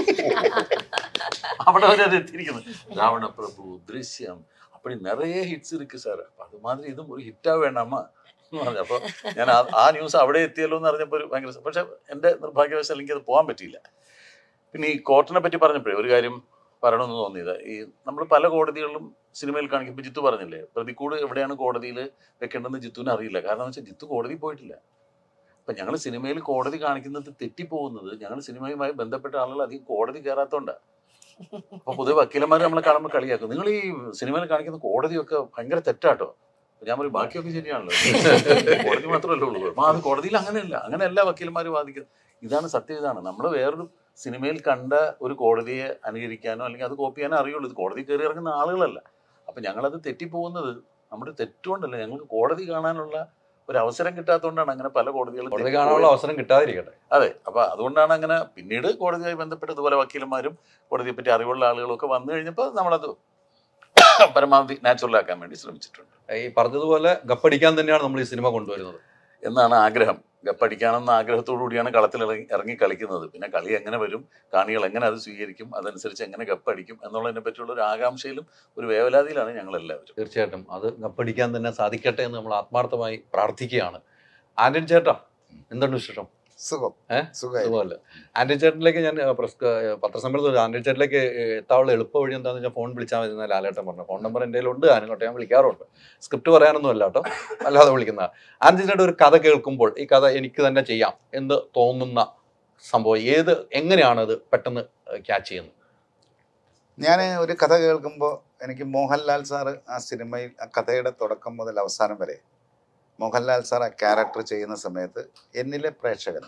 അവിടെ വരെ അത് എത്തിയിരിക്കുന്നത് രാവണ പ്രഭു ദൃശ്യം அப்படி நிறைய ഹിറ്റ്സ് இருக்கு സാർ അപ്പൊ അത് മാതിരി ഇതും ഒരു ഹിറ്റാ വേണ്ടാമ എന്ന് പറഞ്ഞു അപ്പോൾ ഞാൻ ആ- ആ ന്യൂസ് അവിടെ എത്തിയല്ലോ എന്ന് അറിഞ്ഞപ്പോൾ ഒരു ഭയങ്കര സ- പക്ഷെ എൻ്റെ നിർഭാഗ്യവശാൽ എനിക്ക് അത് പോകാൻ പറ്റിയില്ല പിന്നെ ഈ കോർട്ടിനെ പറ്റി പറഞ്ഞപ്പോഴേ ഒരു കാര്യം പറയണമെന്ന് തോന്നിയത് ഈ നമ്മൾ പല കോടതികളിലും സിനിമയിൽ കാണിക്കുമ്പോൾ ജിത്തു പറഞ്ഞില്ലേ പ്രതിക്കൂട് എവിടെയാണ് കോടതിയിൽ വെക്കേണ്ടതെന്ന് ജിത്തുവിന് അറിയില്ല കാരണം എന്ന് വെച്ചാൽ ജിത്തു കോടതി പോയിട്ടില്ല അപ്പം ഞങ്ങൾ സിനിമയിൽ കോടതി കാണിക്കുന്നത് തെറ്റിപ്പോകുന്നത് ഞങ്ങൾ സിനിമയുമായി ബന്ധപ്പെട്ട ആളുകൾ അധികം കോടതി കയറാത്തോണ്ടാണ് അപ്പൊ പൊതുവെ വക്കീലന്മാർ നമ്മളെ കാണുമ്പോൾ കളിയാക്കും നിങ്ങൾ ഈ സിനിമയിൽ കാണിക്കുന്ന കോടതിയൊക്കെ ഭയങ്കര തെറ്റാട്ടോ അപ്പൊ ഞാൻ പറയും ബാക്കിയൊക്കെ ശരിയാണല്ലോ കോടതി മാത്രമല്ലേ ഉള്ളൂ അപ്പൊ അത് കോടതിയിൽ അങ്ങനെയല്ല അങ്ങനെയല്ല വക്കീലന്മാർ വാദിക്കുന്നത് ഇതാണ് സത്യം ഇതാണ് നമ്മൾ വേറൊരു സിനിമയിൽ കണ്ട ഒരു കോടതിയെ അനുകരിക്കാനോ അല്ലെങ്കിൽ അത് കോപ്പി ചെയ്യാനോ അറിയുള്ളൂ ഇത് കോടതി കയറി ഇറങ്ങുന്ന ആളുകളല്ല അപ്പൊ ഞങ്ങളത് തെറ്റിപ്പോകുന്നത് നമ്മുടെ തെറ്റുകൊണ്ടല്ല ഞങ്ങൾക്ക് കോടതി കാണാനുള്ള ഒരു അവസരം കിട്ടാത്തതുകൊണ്ടാണ് അങ്ങനെ പല കോടതികളും കോടതി തെറ്റിപ്പോയത്. കാണാനുള്ള അവസരം കിട്ടാതിരിക്കട്ടെ അതെ അപ്പൊ അതുകൊണ്ടാണ് അങ്ങനെ പിന്നീട് കോടതിയുമായി ബന്ധപ്പെട്ട് ഇതുപോലെ വക്കീലന്മാരും കോടതിയെ പറ്റി അറിവുള്ള ആളുകളും ഒക്കെ വന്നു കഴിഞ്ഞപ്പോൾ നമ്മളത് പരമാവധി നാച്ചുറൽ ആക്കാൻ വേണ്ടി ശ്രമിച്ചിട്ടുണ്ട് ഈ പറഞ്ഞതുപോലെ ഗപ്പടിക്കാൻ തന്നെയാണ് നമ്മൾ ഈ സിനിമ കൊണ്ടുവരുന്നത് എന്നാണ് ആഗ്രഹം ഗപ്പടിക്കാനെന്ന ആഗ്രഹത്തോടു കൂടിയാണ് കളത്തിൽ ഇറങ്ങി ഇറങ്ങി കളിക്കുന്നത് പിന്നെ കളി എങ്ങനെ വരും കാണികൾ എങ്ങനെ അത് സ്വീകരിക്കും അതനുസരിച്ച് എങ്ങനെ ഗപ്പടിക്കും എന്നുള്ളതിനെ പറ്റിയുള്ള ഒരു ആകാംക്ഷയിലും ഒരു വേവലാതിയിലാണ് ഞങ്ങൾ എല്ലാവരും തീർച്ചയായിട്ടും അത് ഗപ്പടിക്കാൻ തന്നെ സാധിക്കട്ടെ എന്ന് നമ്മൾ ആത്മാർത്ഥമായി പ്രാർത്ഥിക്കുകയാണ് ആന്റൺ ചേട്ടാ എന്താണ് വിശേഷം സുഖം ഏ? സുഖമായി അതുപോലെ ആന്റണി ചേട്ടനിലേക്ക് ഞാൻ ഏഹ്, പ്രസ് ഏഹ്, പത്രസമ്മേളനത്തിൽ ആന്റണി ചേട്ടനിലേക്ക് ഏഹ്, എത്താനുള്ള എളുപ്പ വഴി എന്താണെന്ന് വെച്ചാൽ ഫോൺ വിളിച്ചാൽ മതി എന്ന് ലാലേട്ടൻ പറഞ്ഞു ഫോൺ നമ്പർ എൻ്റെ ഉണ്ട് അതിനോട്ട് ഞാൻ വിളിക്കാറുണ്ട് സ്ക്രിപ്റ്റ് പറയാനൊന്നും അല്ല കേട്ടോ അല്ലാതെ വിളിക്കുന്ന ആന്റണി ചേട്ടൻ ഒരു കഥ കേൾക്കുമ്പോൾ ഈ കഥ എനിക്ക് തന്നെ ചെയ്യാം എന്ന് തോന്നുന്ന സംഭവം ഏത് എങ്ങനെയാണ് അത് പെട്ടെന്ന് ക്യാച്ച് ചെയ്യുന്നത് ഞാൻ ഒരു കഥ കേൾക്കുമ്പോൾ എനിക്ക് മോഹൻലാൽ സാറ് ആ സിനിമയിൽ ആ കഥയുടെ തുടക്കം മുതൽ അവസാനം വരെ മോഹൻലാൽ സാർ ആ ക്യാരക്ടർ ചെയ്യുന്ന സമയത്ത് എന്നിലെ പ്രേക്ഷകൻ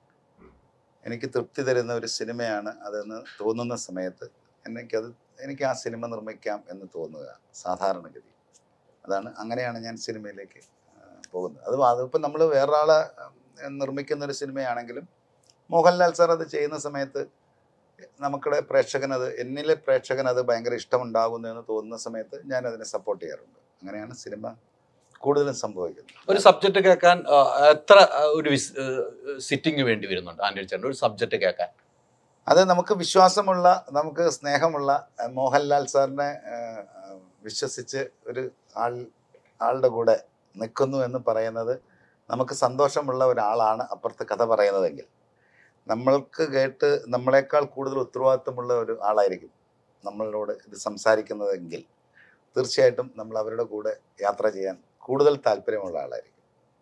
എനിക്ക് തൃപ്തി തരുന്ന ഒരു സിനിമയാണ് അതെന്ന് തോന്നുന്ന സമയത്ത് എനിക്കത് എനിക്ക് ആ സിനിമ നിർമ്മിക്കാം എന്ന് തോന്നുക സാധാരണഗതി അതാണ് അങ്ങനെയാണ് ഞാൻ സിനിമയിലേക്ക് ആ, പോകുന്നത് അത് അതിപ്പോൾ നമ്മൾ വേറൊരാളെ ഉം, നിർമ്മിക്കുന്ന ഒരു സിനിമയാണെങ്കിലും മോഹൻലാൽ സാർ അത് ചെയ്യുന്ന സമയത്ത് നമുക്കിടെ പ്രേക്ഷകൻ അത് എന്നിലെ പ്രേക്ഷകൻ അത് ഭയങ്കര ഇഷ്ടമുണ്ടാകുന്നു എന്ന് തോന്നുന്ന സമയത്ത് ഞാൻ അതിനെ സപ്പോർട്ട് ചെയ്യാറുണ്ട് അങ്ങനെയാണ് സിനിമ കൂടുതലും സംഭവിക്കുന്നത് ഒരു സബ്ജക്റ്റ് കേൾക്കാൻ ആ, എത്ര ആ, ഒരു സിറ്റിംഗ് വേണ്ടി വരുന്നുണ്ട് ആന്റണി ചേട്ടൻ ഒരു സബ്ജക്റ്റ് കേൾക്കാൻ അത് നമുക്ക് വിശ്വാസമുള്ള നമുക്ക് സ്നേഹമുള്ള അഹ് മോഹൻലാൽ സാറിനെ ആഹ്, ആഹ്, വിശ്വസിച്ച് ഒരു ആൾ ആളുടെ കൂടെ നിൽക്കുന്നു എന്ന് പറയുന്നത് നമുക്ക് സന്തോഷമുള്ള ഒരാളാണ് അപ്പുറത്ത് കഥ പറയുന്നതെങ്കിൽ നമ്മൾക്ക് കേട്ട് നമ്മളെക്കാൾ കൂടുതൽ ഉത്തരവാദിത്വമുള്ള ഒരു ആളായിരിക്കും നമ്മളോട് ഇത് സംസാരിക്കുന്നതെങ്കിൽ തീർച്ചയായിട്ടും നമ്മൾ അവരുടെ കൂടെ യാത്ര ചെയ്യാൻ കൂടുതൽ താല്പര്യമുള്ള ആളായിരിക്കും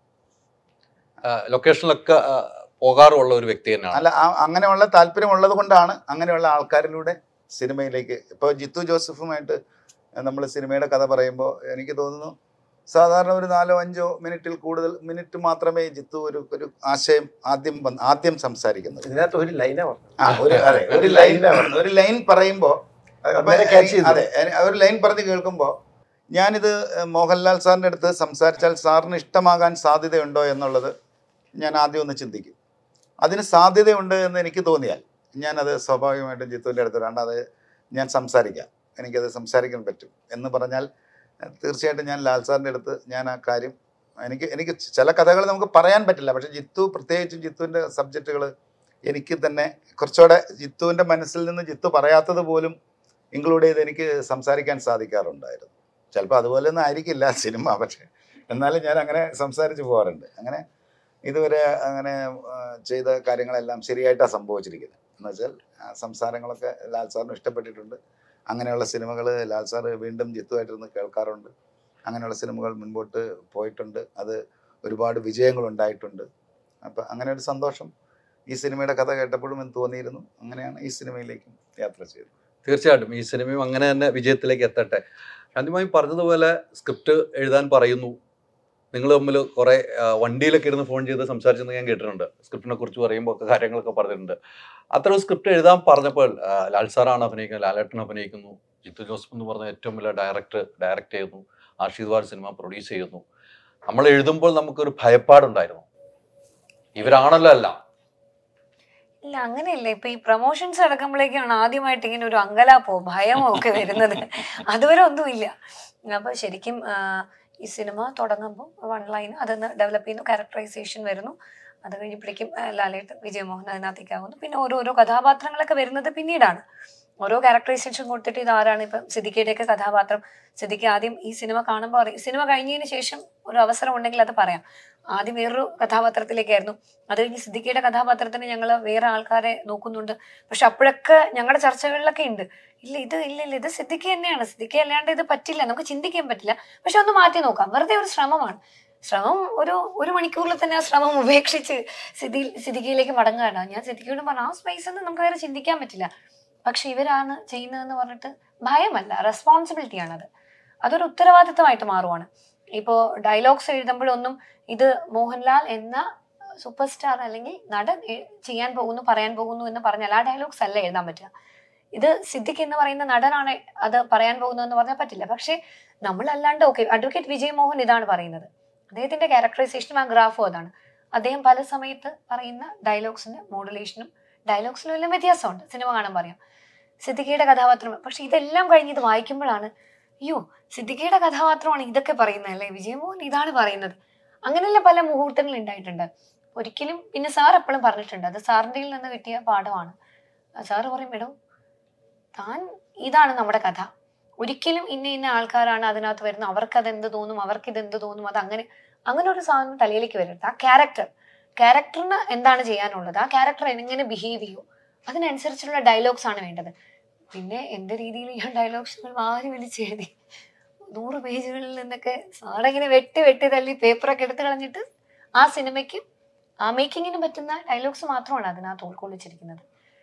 ആ, ലൊക്കേഷനിലൊക്കെ ആ, പോകാറുള്ള ഒരു വ്യക്തി തന്നെയാണ് അല്ല ആ- അങ്ങനെയുള്ള താല്പര്യമുള്ളത് കൊണ്ടാണ് അങ്ങനെയുള്ള ആൾക്കാരിലൂടെ സിനിമയിലേക്ക് ഇപ്പോൾ ജിത്തു ജോസഫുമായിട്ട് നമ്മൾ സിനിമയുടെ കഥ പറയുമ്പോൾ എനിക്ക് തോന്നുന്നു സാധാരണ ഒരു നാലോ അഞ്ചോ മിനിറ്റിൽ കൂടുതൽ മിനിറ്റ് മാത്രമേ ജിത്തു ഒരു ഒരു ആശയം ആദ്യം വന്ന് ആദ്യം സംസാരിക്കുന്നത് ഇതിനകത്ത് ഒരു ലൈനാ പറഞ്ഞത് ആ ഒരു അതെ ഒരു ലൈൻ ഒരു ലൈൻ പറയുമ്പോൾ അപ്പൊ അന്നേരം catch ചെയ്തു. അതെ എനി- ഒരു ലൈൻ പറഞ്ഞ് കേൾക്കുമ്പോൾ ഞാനിത് മോഹൻലാൽ സാറിൻ്റെ അടുത്ത് സംസാരിച്ചാൽ സാറിന് ഇഷ്ടമാകാൻ സാധ്യതയുണ്ടോ എന്നുള്ളത് ഞാൻ ആദ്യം ഒന്ന് ചിന്തിക്കും അതിന് സാധ്യതയുണ്ട് എന്ന് എനിക്ക് തോന്നിയാൽ ഞാനത് സ്വാഭാവികമായിട്ടും ജിത്തുവിൻ്റെ അടുത്ത് കാരണം അത് ഞാൻ സംസാരിക്കാം എനിക്കത് സംസാരിക്കാൻ പറ്റും എന്ന് പറഞ്ഞാൽ ഏഹ്, തീർച്ചയായിട്ടും ഞാൻ ലാൽ സാറിൻ്റെ അടുത്ത് ഞാൻ ആ കാര്യം എനിക്ക് എനിക്ക് ചില കഥകൾ നമുക്ക് പറയാൻ പറ്റില്ല പക്ഷേ ജിത്തു പ്രത്യേകിച്ചും ജിത്തുവിൻ്റെ സബ്ജക്റ്റുകൾ എനിക്ക് തന്നെ കുറച്ചുകൂടെ ജിത്തുവിൻ്റെ മനസ്സിൽ നിന്ന് ജിത്തു പറയാത്തത് പോലും ഇൻക്ലൂഡ് ചെയ്ത് എനിക്ക് സംസാരിക്കാൻ സാധിക്കാറുണ്ടായിരുന്നു ചിലപ്പോൾ അതുപോലെ ഒന്നും ആയിരിക്കില്ല സിനിമ പക്ഷേ എന്നാലും ഞാൻ അങ്ങനെ സംസാരിച്ച് പോകാറുണ്ട് അങ്ങനെ ഇതുവരെ അങ്ങനെ ആ, ചെയ്ത കാര്യങ്ങളെല്ലാം ശരിയായിട്ടാണ് സംഭവിച്ചിരിക്കുന്നത് എന്ന് വെച്ചാൽ ആ സംസാരങ്ങളൊക്കെ ലാൽ സാറിന് ഇഷ്ടപ്പെട്ടിട്ടുണ്ട് അങ്ങനെയുള്ള സിനിമകൾ ലാൽ സാറ് വീണ്ടും ജിത്തുമായിട്ടിരുന്ന് കേൾക്കാറുണ്ട് അങ്ങനെയുള്ള സിനിമകൾ മുൻപോട്ട് പോയിട്ടുണ്ട് അത് ഒരുപാട് വിജയങ്ങളുണ്ടായിട്ടുണ്ട് അപ്പം അങ്ങനെ ഒരു സന്തോഷം ഈ സിനിമയുടെ കഥ കേട്ടപ്പോഴും എന്ന് തോന്നിയിരുന്നു അങ്ങനെയാണ് ഈ സിനിമയിലേക്കും യാത്ര ചെയ്തത് തീർച്ചയായിട്ടും ഈ സിനിമയും അങ്ങനെ തന്നെ വിജയത്തിലേക്ക് എത്തട്ടെ ആദ്യമായി പറഞ്ഞതുപോലെ സ്ക്രിപ്റ്റ് എഴുതാൻ പറയുന്നു നിങ്ങൾ തമ്മിൽ കുറേ ആ, വണ്ടിയിലൊക്കെ ഇരുന്ന് ഫോൺ ചെയ്ത് സംസാരിച്ചെന്ന് ഞാൻ കേട്ടിട്ടുണ്ട് സ്ക്രിപ്റ്റിനെ കുറിച്ച് പറയുമ്പോൾ ഒക്കെ കാര്യങ്ങളൊക്കെ പറഞ്ഞിട്ടുണ്ട് അത്ര ഒരു സ്ക്രിപ്റ്റ് എഴുതാൻ പറഞ്ഞപ്പോൾ ആ, ലാൽ സാറാണ് അഭിനയിക്കുന്നത് ലാലേട്ടൻ അഭിനയിക്കുന്നു ജിത്തു ജോസഫ് എന്ന് പറഞ്ഞ ഏറ്റവും വലിയ ഡയറക്ടർ ഡയറക്റ്റ് ചെയ്യുന്നു ആശീർവാദ് സിനിമ പ്രൊഡ്യൂസ് ചെയ്യുന്നു നമ്മൾ എഴുതുമ്പോൾ നമുക്കൊരു ഭയപ്പാടുണ്ടായിരുന്നു ഇവരാണല്ലോ അല്ല ഇല്ല അങ്ങനെയല്ല ഇപ്പൊ ഈ പ്രൊമോഷൻസ് നടക്കുമ്പോഴേക്കാണ് ആദ്യമായിട്ട് ഇങ്ങനെ ഒരു അങ്കലാപ്പോ ഭയമോ ഒക്കെ വരുന്നത് അതുവരെ ഒന്നുമില്ല അപ്പൊ ശരിക്കും ആ, ഈ സിനിമ തുടങ്ങുമ്പോൾ വൺ ലൈൻ അതൊന്ന് ഡെവലപ്പ് ചെയ്യുന്നു ക്യാരക്ടറൈസേഷൻ വരുന്നു അത് കഴിഞ്ഞപ്പോഴേക്കും ആ, ലാലേട്ട് വിജയമോഹൻ അതിനകത്തേക്കാവുന്നു പിന്നെ ഓരോരോ കഥാപാത്രങ്ങളൊക്കെ വരുന്നത് പിന്നീടാണ് ഓരോ ക്യാരക്ടറൈസേഷൻ കൊടുത്തിട്ട് ഇത് ആരാണ് ഇപ്പം സിദ്ദിഖയുടെയൊക്കെ കഥാപാത്രം സിദ്ദിഖ് ആദ്യം ഈ സിനിമ കാണുമ്പോൾ അറിയും സിനിമ കഴിഞ്ഞതിന് ശേഷം ഒരു അവസരം ഉണ്ടെങ്കിൽ അത് പറയാം ആദ്യം വേറൊരു കഥാപാത്രത്തിലേക്കായിരുന്നു അത് കഴിഞ്ഞ് സിദ്ദിഖയുടെ കഥാപാത്രത്തിന് ഞങ്ങൾ വേറെ ആൾക്കാരെ നോക്കുന്നുണ്ട് പക്ഷെ അപ്പോഴൊക്കെ ഞങ്ങളുടെ ചർച്ചകളിലൊക്കെ ഉണ്ട് ഇല്ല ഇത് ഇല്ല ഇല്ല ഇത് സിദ്ദിഖ് തന്നെയാണ് സിദ്ദിഖ് അല്ലാണ്ട് ഇത് പറ്റില്ല നമുക്ക് ചിന്തിക്കാൻ പറ്റില്ല പക്ഷെ ഒന്ന് മാറ്റി നോക്കാം വെറുതെ ഒരു ശ്രമമാണ് ശ്രമം ഒരു ഒരു മണിക്കൂറിൽ തന്നെ ആ ശ്രമം ഉപേക്ഷിച്ച് സിദ്ധി സിദ്ദിഖയിലേക്ക് മടങ്ങുകയാണ് ഞാൻ സിദ്ദിഖയോട് പറഞ്ഞു ആ സ്പേസ് ഒന്നും നമുക്ക് വേറെ ചിന്തിക്കാൻ പറ്റില്ല പക്ഷെ ഇവരാണ് ചെയ്യുന്നതെന്ന് പറഞ്ഞിട്ട് ഭയമല്ല റെസ്പോൺസിബിലിറ്റി ആണത് അതൊരു ഉത്തരവാദിത്തമായിട്ട് മാറുവാണ് ഇപ്പോൾ ഡയലോഗ്സ് എഴുതുമ്പോഴൊന്നും ഇത് മോഹൻലാൽ എന്ന സൂപ്പർ സ്റ്റാർ അല്ലെങ്കിൽ നടൻ എ- ചെയ്യാൻ പോകുന്നു പറയാൻ പോകുന്നു എന്ന് പറഞ്ഞാൽ ആ ഡയലോഗ്സ് അല്ല എഴുതാൻ പറ്റുക ഇത് സിദ്ദിഖ് എന്ന് പറയുന്ന നടനാണ് അത് പറയാൻ പോകുന്നതെന്ന് പറഞ്ഞാൽ പറ്റില്ല പക്ഷേ നമ്മളല്ലാണ്ട് ഓക്കെ അഡ്വക്കേറ്റ് വിജയ് മോഹൻ ഇതാണ് പറയുന്നത് അദ്ദേഹത്തിന്റെ ക്യാരക്ടറൈസേഷനും ആ ഗ്രാഫും അതാണ് അദ്ദേഹം പല സമയത്ത് പറയുന്ന ഡയലോഗ്സിന്റെ മോഡുലേഷനും ഡയലോഗ്സിനും എല്ലാം വ്യത്യാസമുണ്ട് സിനിമ കാണാൻ പറയാം സിദ്ദിഖയുടെ കഥാപാത്രം പക്ഷെ ഇതെല്ലാം കഴിഞ്ഞ് ഇത് വായിക്കുമ്പോഴാണ് അയ്യോ സിദ്ദിഖയുടെ കഥാപാത്രമാണ് ഇതൊക്കെ പറയുന്നത് അല്ലേ വിജയമോഹൻ ഇതാണ് പറയുന്നത് അങ്ങനെയുള്ള പല മുഹൂർത്തങ്ങൾ ഉണ്ടായിട്ടുണ്ട് ഒരിക്കലും പിന്നെ സാർ എപ്പോഴും പറഞ്ഞിട്ടുണ്ട് അത് സാറിൻ്റെ നിന്ന് കിട്ടിയ പാഠമാണ് സാറ് പറയും മേഡം താൻ ഇതാണ് നമ്മുടെ കഥ ഒരിക്കലും ഇന്ന ഇന്ന ആൾക്കാരാണ് അതിനകത്ത് വരുന്നത് അവർക്ക് അത് എന്ത് തോന്നും അവർക്ക് ഇത് എന്ത് തോന്നും അത് അങ്ങനെ അങ്ങനെ ഒരു സാധനം തലയിലേക്ക് വരരുത് ആ ക്യാരക്ടർ ക്യാരക്ടറിന് എന്താണ് ചെയ്യാനുള്ളത് ആ ക്യാരക്ടർ എങ്ങനെ ബിഹേവ് ചെയ്യൂ അതിനനുസരിച്ചുള്ള ഡയലോഗ്സ് ആണ് വേണ്ടത് പിന്നെ എന്റെ രീതിയിൽ ഞാൻ ഡയലോഗ്സുകൾ വാരി വലിച്ച് എഴുതി നൂറ് പേജുകളിൽ നിന്നൊക്കെ സാറിങ്ങനെ വെട്ടി വെട്ടി തള്ളി പേപ്പറൊക്കെ എടുത്ത് കളഞ്ഞിട്ട് ആ സിനിമയ്ക്ക് ആ മേക്കിങ്ങിന് പറ്റുന്ന ഡയലോഗ്സ് മാത്രമാണ് അതിനകത്ത് ഉൾക്കൊള്ളിച്ചിരിക്കുന്നത്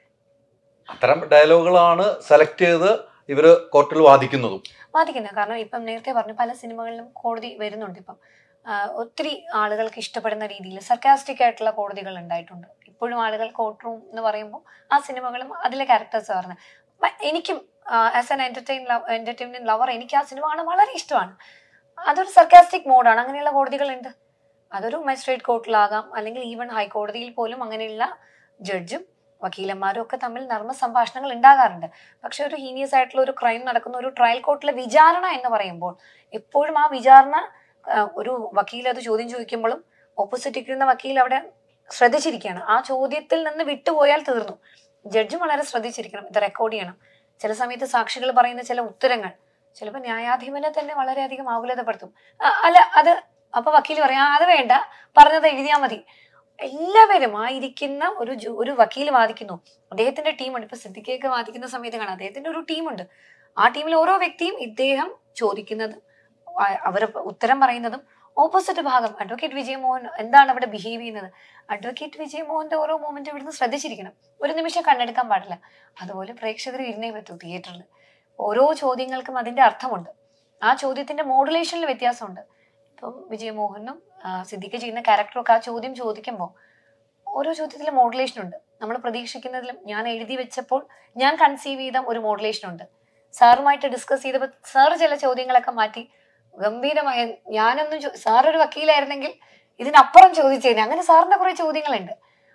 അത്തരം ഡയലോഗുകളാണ് സെലക്ട് ചെയ്ത് ഇവര് കോർട്ടിൽ വാദിക്കുന്നതും ബാധിക്കുന്നത് കാരണം ഇപ്പം നേരത്തെ പറഞ്ഞു പല സിനിമകളിലും കോടതി വരുന്നുണ്ട് ഇപ്പം ആ, ഒത്തിരി ആളുകൾക്ക് ഇഷ്ടപ്പെടുന്ന രീതിയിൽ സർക്കാസ്റ്റിക് ആയിട്ടുള്ള കോടതികൾ ഉണ്ടായിട്ടുണ്ട് ഇപ്പോഴും ആളുകൾ കോർട്ട് റൂം എന്ന് പറയുമ്പോൾ ആ സിനിമകളും അതിലെ ക്യാരക്ടേഴ്സ് പറഞ്ഞത് എനിക്കും as an entertain entertainment lover എനിക്ക് ആ സിനിമ കാണാൻ വളരെ ഇഷ്ടമാണ് അതൊരു സർക്കാസ്റ്റിക് മോഡാണ് അങ്ങനെയുള്ള കോടതികളുണ്ട് അതൊരു മജിസ്ട്രേറ്റ് കോർട്ടിലാകാം അല്ലെങ്കിൽ ഈവൻ ഹൈക്കോടതിയിൽ പോലും അങ്ങനെയുള്ള ജഡ്ജും വക്കീലന്മാരും ഒക്കെ തമ്മിൽ നർമ്മ സംഭാഷണങ്ങൾ ഉണ്ടാകാറുണ്ട് പക്ഷെ ഒരു ഹീനിയസ് ആയിട്ടുള്ള ഒരു ക്രൈം നടക്കുന്ന ഒരു ട്രയൽ കോർട്ടിലെ വിചാരണ എന്ന് പറയുമ്പോൾ എപ്പോഴും ആ വിചാരണ ആ, ഒരു വക്കീൽ അത് ചോദ്യം ചോദിക്കുമ്പോഴും ഓപ്പോസിറ്റ് ഇരിക്കുന്ന വക്കീൽ അവിടെ ശ്രദ്ധിച്ചിരിക്കുകയാണ് ആ ചോദ്യത്തിൽ നിന്ന് വിട്ടുപോയാൽ തീർന്നു ജഡ്ജും വളരെ ശ്രദ്ധിച്ചിരിക്കണം ഇത് റെക്കോർഡ് ചെയ്യണം ചില സമയത്ത് സാക്ഷികൾ പറയുന്ന ചില ഉത്തരങ്ങൾ ചിലപ്പോൾ ന്യായാധിപനെ തന്നെ വളരെയധികം ആകുലതപ്പെടുത്തും ആ, അല്ല അത് അപ്പൊ വക്കീൽ പറയാം "ആ, അത് വേണ്ട പറഞ്ഞത് എഴുതിയാൽ മതി എല്ലാവരും ആ ഇരിക്കുന്ന ഒരു ജു- ഒരു വക്കീൽ വാദിക്കുന്നു അദ്ദേഹത്തിന്റെ ടീമുണ്ട് ഇപ്പൊ സിദ്ദിഖയൊക്കെ വാദിക്കുന്ന സമയത്ത് കാണാം അദ്ദേഹത്തിന്റെ ഒരു ടീമുണ്ട് ആ ടീമിൽ ഓരോ വ്യക്തിയും ഇദ്ദേഹം ചോദിക്കുന്നതും ആ- അവര് ഉത്തരം പറയുന്നതും ഓപ്പോസിറ്റ് ഭാഗം അഡ്വക്കേറ്റ് വിജയമോഹൻ എന്താണ് അവിടെ ബിഹേവ് ചെയ്യുന്നത് അഡ്വക്കേറ്റ് വിജയമോഹന്റെ ഓരോ മൂമെന്റ് ഇവിടുന്ന് ശ്രദ്ധിച്ചിരിക്കണം ഒരു നിമിഷം കണ്ണെടുക്കാൻ പാടില്ല അതുപോലെ പ്രേക്ഷകർ ഇരുന്നേ പറ്റൂ തിയേറ്ററിൽ ഓരോ ചോദ്യങ്ങൾക്കും അതിന്റെ അർത്ഥമുണ്ട് ആ ചോദ്യത്തിന്റെ മോഡുലേഷനിൽ വ്യത്യാസമുണ്ട് ഇപ്പം വിജയമോഹനും ആ, സിദ്ദിഖ് ചെയ്യുന്ന ക്യാരക്ടറൊക്കെ ആ ചോദ്യം ചോദിക്കുമ്പോൾ ഓരോ ചോദ്യത്തിലും മോഡുലേഷൻ ഉണ്ട് നമ്മൾ പ്രതീക്ഷിക്കുന്നതിലും ഞാൻ എഴുതി വെച്ചപ്പോൾ ഞാൻ കൺസീവ് ചെയ്ത ഒരു മോഡുലേഷൻ ഉണ്ട് സാറുമായിട്ട് ഡിസ്കസ് ചെയ്തപ്പോൾ സാർ ചില ചോദ്യങ്ങളൊക്കെ മാറ്റി ഗംഭീരമായ ഞാനൊന്നും ചോ- സാർ ഒരു വക്കീലായിരുന്നെങ്കിൽ ഇതിനപ്പുറം ചോദിച്ചേനെ അങ്ങനെ സാറിന്റെ കുറെ ചോദ്യങ്ങളുണ്ട്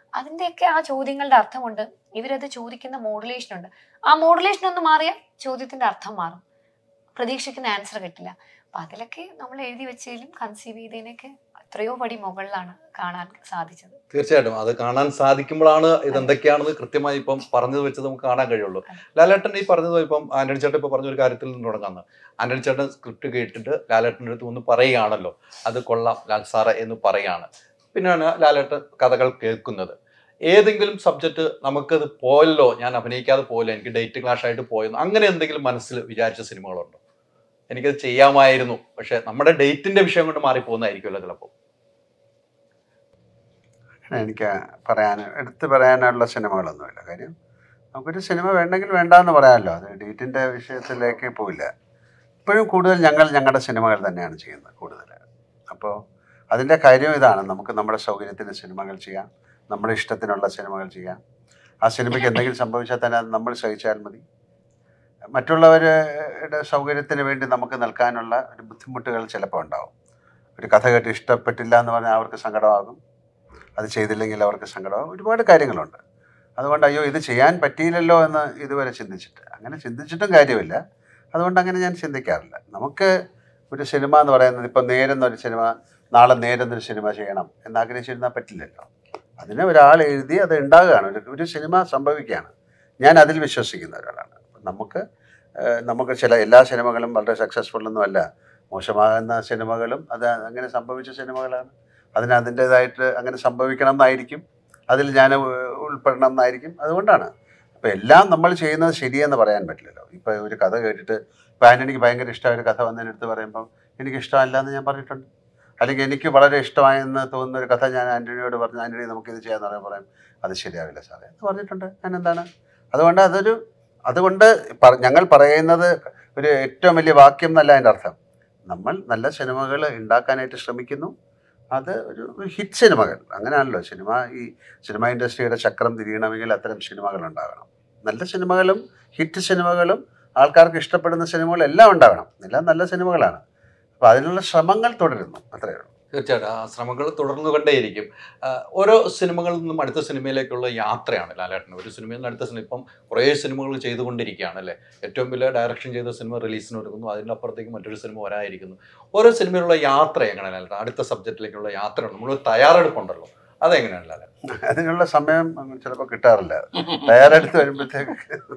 അതിന്റെയൊക്കെ ആ ചോദ്യങ്ങളുടെ അർത്ഥമുണ്ട് ഇവരത് ചോദിക്കുന്ന മോഡുലേഷൻ ഉണ്ട് ആ മോഡുലേഷൻ ഒന്ന് മാറിയാൽ ചോദ്യത്തിന്റെ അർത്ഥം മാറും പ്രതീക്ഷിക്കുന്ന ആൻസർ കിട്ടില്ല അപ്പൊ അതിലൊക്കെ നമ്മൾ എഴുതി വെച്ചതിലും കൺസീവ് ചെയ്തതിനൊക്കെ എത്രയോ പടി മുകളിലാണ് കാണാൻ സാധിച്ചത് തീർച്ചയായിട്ടും അത് കാണാൻ സാധിക്കുമ്പോഴാണ് ഇത് എന്തൊക്കെയാണെന്ന് കൃത്യമായി ഇപ്പം പറഞ്ഞത് വെച്ച് നമുക്ക് കാണാൻ കഴിയുള്ളൂ ലാലേട്ടൻ ഈ പറഞ്ഞത് ഇപ്പം ആന്റണി ചേട്ടൻ ഇപ്പൊ പറഞ്ഞ ഒരു കാര്യത്തിൽ നിന്ന് തുടങ്ങാന്ന് ആന്റണി ചേട്ടൻ സ്ക്രിപ്റ്റ് കേട്ടിട്ട് ലാലേട്ടൻ്റെ അടുത്ത് ഒന്ന് പറയുകയാണല്ലോ അത് കൊള്ളാം ലാൽ സാറേ എന്ന് പറയാണ് പിന്നെയാണ് ലാലേട്ടൻ കഥകൾ കേൾക്കുന്നത് ഏതെങ്കിലും സബ്ജക്റ്റ് നമുക്കത് പോയല്ലോ ഞാൻ അഭിനയിക്കാതെ പോയല്ലോ എനിക്ക് ഡേറ്റ് ക്ലാഷ് ആയിട്ട് പോയെന്ന് അങ്ങനെ എന്തെങ്കിലും മനസ്സിൽ വിചാരിച്ച സിനിമകളുണ്ടോ എനിക്കത് ചെയ്യാമായിരുന്നു പക്ഷെ നമ്മുടെ ഡേറ്റിന്റെ വിഷയം കൊണ്ട് മാറിപ്പോകുന്നതായിരിക്കുമല്ലോ ചിലപ്പോൾ അങ്ങനെ എനിക്ക് പറയാൻ എടുത്തു പറയാനുള്ള സിനിമകളൊന്നുമില്ല കാര്യം നമുക്കൊരു സിനിമ വേണ്ടെങ്കിൽ വേണ്ടാന്ന് പറയാമല്ലോ അത് ഡേറ്റിൻ്റെ വിഷയത്തിലേക്ക് പോയില്ല ഇപ്പോഴും കൂടുതൽ ഞങ്ങൾ ഞങ്ങളുടെ സിനിമകൾ തന്നെയാണ് ചെയ്യുന്നത് കൂടുതൽ അപ്പോൾ അതിൻ്റെ കാര്യം ഇതാണ് നമുക്ക് നമ്മുടെ സൗകര്യത്തിന് സിനിമകൾ ചെയ്യാം നമ്മുടെ ഇഷ്ടത്തിനുള്ള സിനിമകൾ ചെയ്യാം ആ സിനിമയ്ക്ക് എന്തെങ്കിലും സംഭവിച്ചാൽ തന്നെ അത് നമ്മൾ സഹിച്ചാൽ മതി മറ്റുള്ളവരുടെ സൗകര്യത്തിന് വേണ്ടി നമുക്ക് നിൽക്കാനുള്ള ഒരു ബുദ്ധിമുട്ടുകൾ ചിലപ്പോൾ ഉണ്ടാവും ഒരു കഥ കേട്ട് ഇഷ്ടപ്പെട്ടില്ല എന്ന് പറഞ്ഞാൽ അവർക്ക് സങ്കടമാകും അത് ചെയ്തില്ലെങ്കിൽ അവർക്ക് സങ്കടമാകും ഒരുപാട് കാര്യങ്ങളുണ്ട് അതുകൊണ്ട് അയ്യോ ഇത് ചെയ്യാൻ പറ്റിയില്ലല്ലോ എന്ന് ഇതുവരെ ചിന്തിച്ചിട്ട് അങ്ങനെ ചിന്തിച്ചിട്ടും കാര്യമില്ല അതുകൊണ്ട് അങ്ങനെ ഞാൻ ചിന്തിക്കാറില്ല നമുക്ക് ഒരു സിനിമ എന്ന് പറയുന്നത് ഇപ്പം നേരെന്നൊരു സിനിമ നാളെ നേരെന്നൊരു സിനിമ ചെയ്യണം എന്നാഗ്രഹിച്ചിരുന്നാൽ പറ്റില്ലല്ലോ അതിന് ഒരാൾ എഴുതി അത് ഉണ്ടാകുകയാണ് ഒരു ഒരു സിനിമ സംഭവിക്കുകയാണ് ഞാൻ അതിൽ വിശ്വസിക്കുന്ന ഒരാളാണ് നമുക്ക് ഏഹ്, നമുക്ക് ചില എല്ലാ സിനിമകളും വളരെ സക്സസ്ഫുൾ ഒന്നുമല്ല മോശമാകുന്ന സിനിമകളും അത് അങ്ങനെ സംഭവിച്ച സിനിമകളാണ് അതിന് അതിൻ്റേതായിട്ട് അങ്ങനെ സംഭവിക്കണം എന്നായിരിക്കും അതിൽ ഞാൻ ഉ- ഉൾപ്പെടണം എന്നായിരിക്കും അതുകൊണ്ടാണ് അപ്പോൾ എല്ലാം നമ്മൾ ചെയ്യുന്നത് ശരിയെന്ന് പറയാൻ പറ്റില്ലല്ലോ ഇപ്പോൾ ഒരു കഥ കേട്ടിട്ട് ഇപ്പോൾ ആൻ്റണിക്ക് ഭയങ്കര ഇഷ്ടമായ ഒരു കഥ വന്നതിനടുത്ത് പറയുമ്പം എനിക്ക് ഇഷ്ടമല്ല എന്ന് ഞാൻ പറഞ്ഞിട്ടുണ്ട് അല്ലെങ്കിൽ എനിക്ക് വളരെ ഇഷ്ടമായെന്ന് തോന്നുന്ന ഒരു കഥ ഞാൻ ആൻ്റണിയോട് പറഞ്ഞു ആൻ്റണി നമുക്കിത് ചെയ്യാന്ന് പറയാൻ പറയും അത് ശരിയാവില്ല സാറേ എന്ന് പറഞ്ഞിട്ടുണ്ട് ഞാൻ എന്താണ് അതുകൊണ്ട് അതൊരു അതുകൊണ്ട് പറ- ഞങ്ങൾ പറയുന്നത് ഒരു ഏറ്റവും വലിയ വാക്യം എന്നല്ല അതിൻ്റെ അർത്ഥം നമ്മൾ നല്ല സിനിമകൾ ഉണ്ടാക്കാനായിട്ട് ശ്രമിക്കുന്നു അത് ഒരു ഹിറ്റ് സിനിമകൾ അങ്ങനെയാണല്ലോ സിനിമ ഈ സിനിമ ഇൻഡസ്ട്രിയുടെ ചക്രം തിരിയണമെങ്കിൽ അത്തരം സിനിമകൾ ഉണ്ടാകണം നല്ല സിനിമകളും ഹിറ്റ് സിനിമകളും ആൾക്കാർക്ക് ഇഷ്ടപ്പെടുന്ന സിനിമകളും എല്ലാം ഉണ്ടാകണം എല്ലാം നല്ല സിനിമകളാണ് അപ്പോൾ അതിനുള്ള ശ്രമങ്ങൾ തുടരുന്നു അത്രയേ ഉള്ളൂ തീർച്ചയായിട്ടും ആ ശ്രമങ്ങൾ തുടർന്നു കൊണ്ടേയിരിക്കും ആ, ഓരോ സിനിമകളിൽ നിന്നും അടുത്ത സിനിമയിലേക്കുള്ള യാത്രയാണ് ലാലേട്ടൻ ഒരു സിനിമയിൽ നിന്ന് അടുത്ത സിനിമ ഇപ്പം കുറേ സിനിമകൾ ചെയ്തുകൊണ്ടിരിക്കുകയാണ് അല്ലേ ഏറ്റവും വലിയ ഡയറക്ഷൻ ചെയ്ത സിനിമ റിലീസിന് ഒരുങ്ങുന്നു അതിൻ്റെ അപ്പുറത്തേക്ക് മറ്റൊരു സിനിമ വരാതിരിക്കുന്നു ഓരോ സിനിമയിലുള്ള യാത്ര എങ്ങനെ ലാലേട്ടൻ അടുത്ത സബ്ജക്റ്റിലേക്കുള്ള യാത്ര നമ്മളൊരു തയ്യാറെടുപ്പുണ്ടല്ലോ അതെങ്ങനെയാണ് ലാലേട്ടൻ അതിനുള്ള സമയം ചിലപ്പോൾ കിട്ടാറില്ല തയ്യാറെടുത്ത് വരുമ്പോഴത്തേക്ക്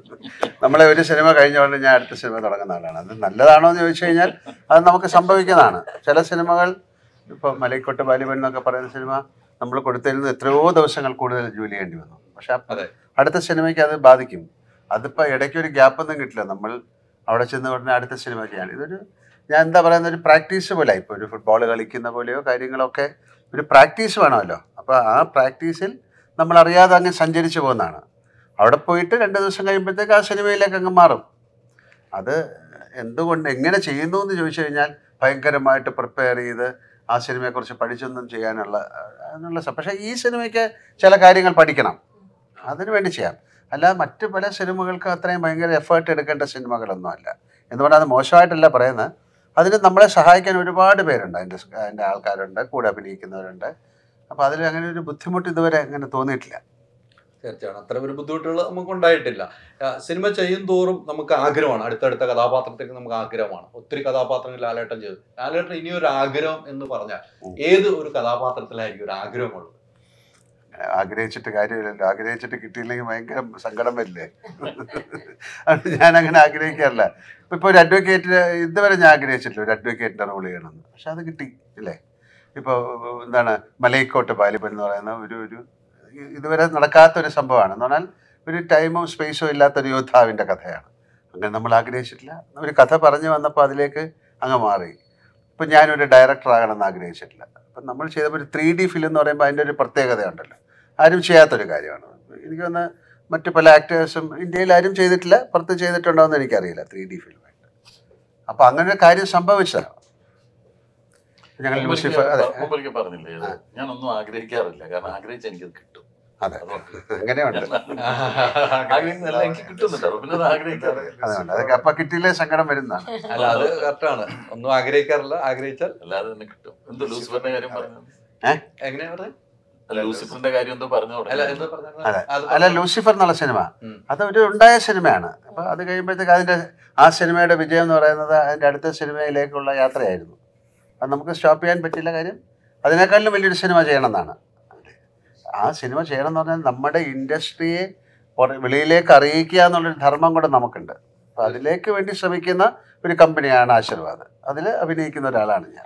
നമ്മളെ ഒരു സിനിമ കഴിഞ്ഞ ഉടനെ ഞാൻ അടുത്ത സിനിമ തുടങ്ങുന്ന ആളാണ് അത് നല്ലതാണോ എന്ന് ചോദിച്ചു കഴിഞ്ഞാൽ അത് നമുക്ക് സംഭവിക്കുന്നതാണ് ചില സിനിമകൾ ഇപ്പോൾ മലൈക്കോട്ട് ബാലിബൻ എന്നൊക്കെ പറയുന്ന സിനിമ നമ്മൾ കൊടുത്തിരുന്നത് എത്രയോ ദിവസങ്ങൾ കൂടുതൽ ജോലി ചെയ്യേണ്ടി വന്നു പക്ഷെ അപ്പ- അതെ. അടുത്ത സിനിമയ്ക്ക് അത് ബാധിക്കും അതിപ്പോൾ ഇടയ്ക്ക് ഒരു ഗ്യാപ്പ് ഒന്നും കിട്ടില്ല നമ്മൾ അവിടെ ചെന്ന് ഉടനെ അടുത്ത സിനിമ ചെയ്യാണ് ഇതൊരു ഞാൻ എന്താ പറയുന്ന ഒരു പ്രാക്ടീസ് പോലെ ഇപ്പോൾ ഒരു ഫുട്ബോൾ കളിക്കുന്ന പോലെയോ കാര്യങ്ങളൊക്കെ ഒരു പ്രാക്ടീസ് വേണമല്ലോ അപ്പോൾ ആ പ്രാക്ടീസിൽ നമ്മൾ അറിയാതെ അങ്ങ് സഞ്ചരിച്ചു പോകുന്നതാണ് അവിടെ പോയിട്ട് രണ്ട് ദിവസം കഴിയുമ്പോഴത്തേക്ക് ആ സിനിമയിലേക്ക് അങ്ങ് മാറും അത് എന്തുകൊണ്ട് എങ്ങനെ ചെയ്യുന്നു എന്ന് ചോദിച്ചു കഴിഞ്ഞാൽ ഭയങ്കരമായിട്ട് പ്രിപ്പയർ ചെയ്ത് ആ സിനിമയെക്കുറിച്ച് പഠിച്ചൊന്നും ചെയ്യാനുള്ള എന്നുള്ള സ- പക്ഷേ ഈ സിനിമയ്ക്ക് ചില കാര്യങ്ങൾ പഠിക്കണം അതിനു വേണ്ടി ചെയ്യാം അല്ല മറ്റ് പല സിനിമകൾക്ക് അത്രയും ഭയങ്കര എഫേർട്ട് എടുക്കേണ്ട സിനിമകളൊന്നും അല്ല എന്ന് പറഞ്ഞാൽ അത് മോശമായിട്ടല്ല പറയുന്നത് അതിന് നമ്മളെ സഹായിക്കാൻ ഒരുപാട് പേരുണ്ട് അതിൻ്റെ സ്- അതിൻ്റെ ആൾക്കാരുണ്ട് കൂടെ അഭിനയിക്കുന്നവരുണ്ട് അപ്പോൾ അതിൽ അങ്ങനെ ഒരു ബുദ്ധിമുട്ട് ഇതുവരെ അങ്ങനെ തോന്നിയിട്ടില്ല തീർച്ചയായും അത്തരം ഒരു ബുദ്ധിമുട്ടുകൾ നമുക്ക് ഉണ്ടായിട്ടില്ല ആ, സിനിമ ചെയ്യും തോറും നമുക്ക് ആഗ്രഹമാണ് അടുത്തടുത്ത കഥാപാത്രത്തേക്ക് നമുക്ക് ആഗ്രഹമാണ് ഒത്തിരി കഥാപാത്രങ്ങൾ ലാലേട്ടൻ ചെയ്തു ലാലേട്ടൻ ഇനിയൊരു ആഗ്രഹം എന്ന് പറഞ്ഞാൽ ഉം. ഏത് ഒരു കഥാപാത്രത്തിലായിരിക്കും ഒരു ആഗ്രഹമുള്ളത് ആഗ്രഹിച്ചിട്ട് കാര്യമില്ലല്ലോ ആഗ്രഹിച്ചിട്ട് കിട്ടിയില്ലെങ്കിൽ ഭയങ്കര സങ്കടം വരില്ലേ അത് ഞാൻ അങ്ങനെ ആഗ്രഹിക്കാറില്ല ഇപ്പൊ ഇപ്പൊ ഒരു അഡ്വക്കേറ്റ് ഇതുവരെ ഞാൻ ആഗ്രഹിച്ചിട്ടില്ല ഒരു അഡ്വക്കേറ്റിന്റെ റോൾ ചെയ്യണമെന്ന് പക്ഷെ അത് കിട്ടി ഇല്ലേ ഇപ്പോൾ എന്താണ് മലൈക്കോട്ട് ബാലിബൻ എന്ന് പറയുന്ന ഒരു ഒരു ഇ- ഇതുവരെ നടക്കാത്ത ഒരു സംഭവമാണ് എന്ന് പറഞ്ഞാൽ ഒരു ടൈമും സ്പേസും ഇല്ലാത്തൊരു യോദ്ധാവിൻ്റെ കഥയാണ് അങ്ങനെ നമ്മൾ ആഗ്രഹിച്ചിട്ടില്ല ഒരു കഥ പറഞ്ഞു വന്നപ്പോൾ അതിലേക്ക് അങ്ങ് മാറി ഇപ്പം ഞാനൊരു ഡയറക്ടർ ആകണമെന്ന് ആഗ്രഹിച്ചിട്ടില്ല അപ്പം നമ്മൾ ചെയ്തപ്പോൾ ഒരു ത്രീ ഡി ഫിലിം എന്ന് പറയുമ്പോൾ അതിൻ്റെ ഒരു പ്രത്യേകതയുണ്ടല്ലോ ആരും ചെയ്യാത്തൊരു കാര്യമാണ് എനിക്ക് തോന്നുന്നു മറ്റു പല ആക്ടേഴ്സും ഇന്ത്യയിൽ ആരും ചെയ്തിട്ടില്ല പുറത്ത് ചെയ്തിട്ടുണ്ടോ എന്ന് എനിക്കറിയില്ല ത്രീ ഡി ഫിലിമായിട്ട് അപ്പം അങ്ങനെ ഒരു കാര്യം സംഭവിച്ചതാണ് ഞങ്ങൾ ലൂസിഫർ അതെ മുമ്പൊരിക്കൽ പറഞ്ഞില്ലേ ഇത് ഞാനൊന്നും ആഗ്രഹിക്കാറില്ല കാരണം ആഗ്രഹിച്ച എനിക്കത് കിട്ടും അതെ അതുകൊണ്ട് അങ്ങനെയുണ്ട് ആഗ്രഹിക്കുന്നതെല്ലാം എനിക്ക് കിട്ടുന്നുണ്ട് അപ്പൊ പിന്നെ അത് ആഗ്രഹിക്കാറില്ല അതുകൊണ്ട് അതൊക്കെ അപ്പം കിട്ടിയില്ലേ സങ്കടം വരുന്നതാണ് അല്ല അത് കറക്റ്റാണ് ഒന്നും ആഗ്രഹിക്കാറില്ല ആഗ്രഹിച്ചാൽ അല്ലാതെ തന്നെ കിട്ടും എന്ത് ലൂസിഫറിന്റെ കാര്യം പറഞ്ഞു എങ്ങനെയാ പറഞ്ഞത് ലൂസിഫറിന്റെ കാര്യം എന്തോ പറഞ്ഞു അല്ല തുടങ്ങി. എന്താ പറഞ്ഞത്? അതെ. അത് അല്ല ലൂസിഫർ എന്നുള്ള സിനിമ ഉം. അത് ഒരു ഉണ്ടായ സിനിമയാണ് അപ്പൊ അത് കഴിയുമ്പോഴത്തേക്ക് അതിന്റെ ആ സിനിമയുടെ വിജയം എന്ന് പറയുന്നത് അതിന്റെ അടുത്ത സിനിമയിലേക്കുള്ള യാത്രയായിരുന്നു അത് നമുക്ക് സ്റ്റോപ്പ് ചെയ്യാൻ പറ്റില്ല കാര്യം അതിനേക്കാളും വലിയൊരു സിനിമ ചെയ്യണം എന്നാണ് ആ സിനിമ ചെയ്യണം എന്ന് പറഞ്ഞാൽ നമ്മുടെ ഇൻഡസ്ട്രിയെ പുറ- വെളിയിലേക്ക് അറിയിക്കുക എന്നുള്ളൊരു ധർമ്മം കൂടെ നമുക്കുണ്ട് അപ്പൊ അതിലേക്ക് വേണ്ടി ശ്രമിക്കുന്ന ഒരു കമ്പനിയാണ് ആശീർവാദ് അതിൽ അഭിനയിക്കുന്ന ഒരാളാണ് ഞാൻ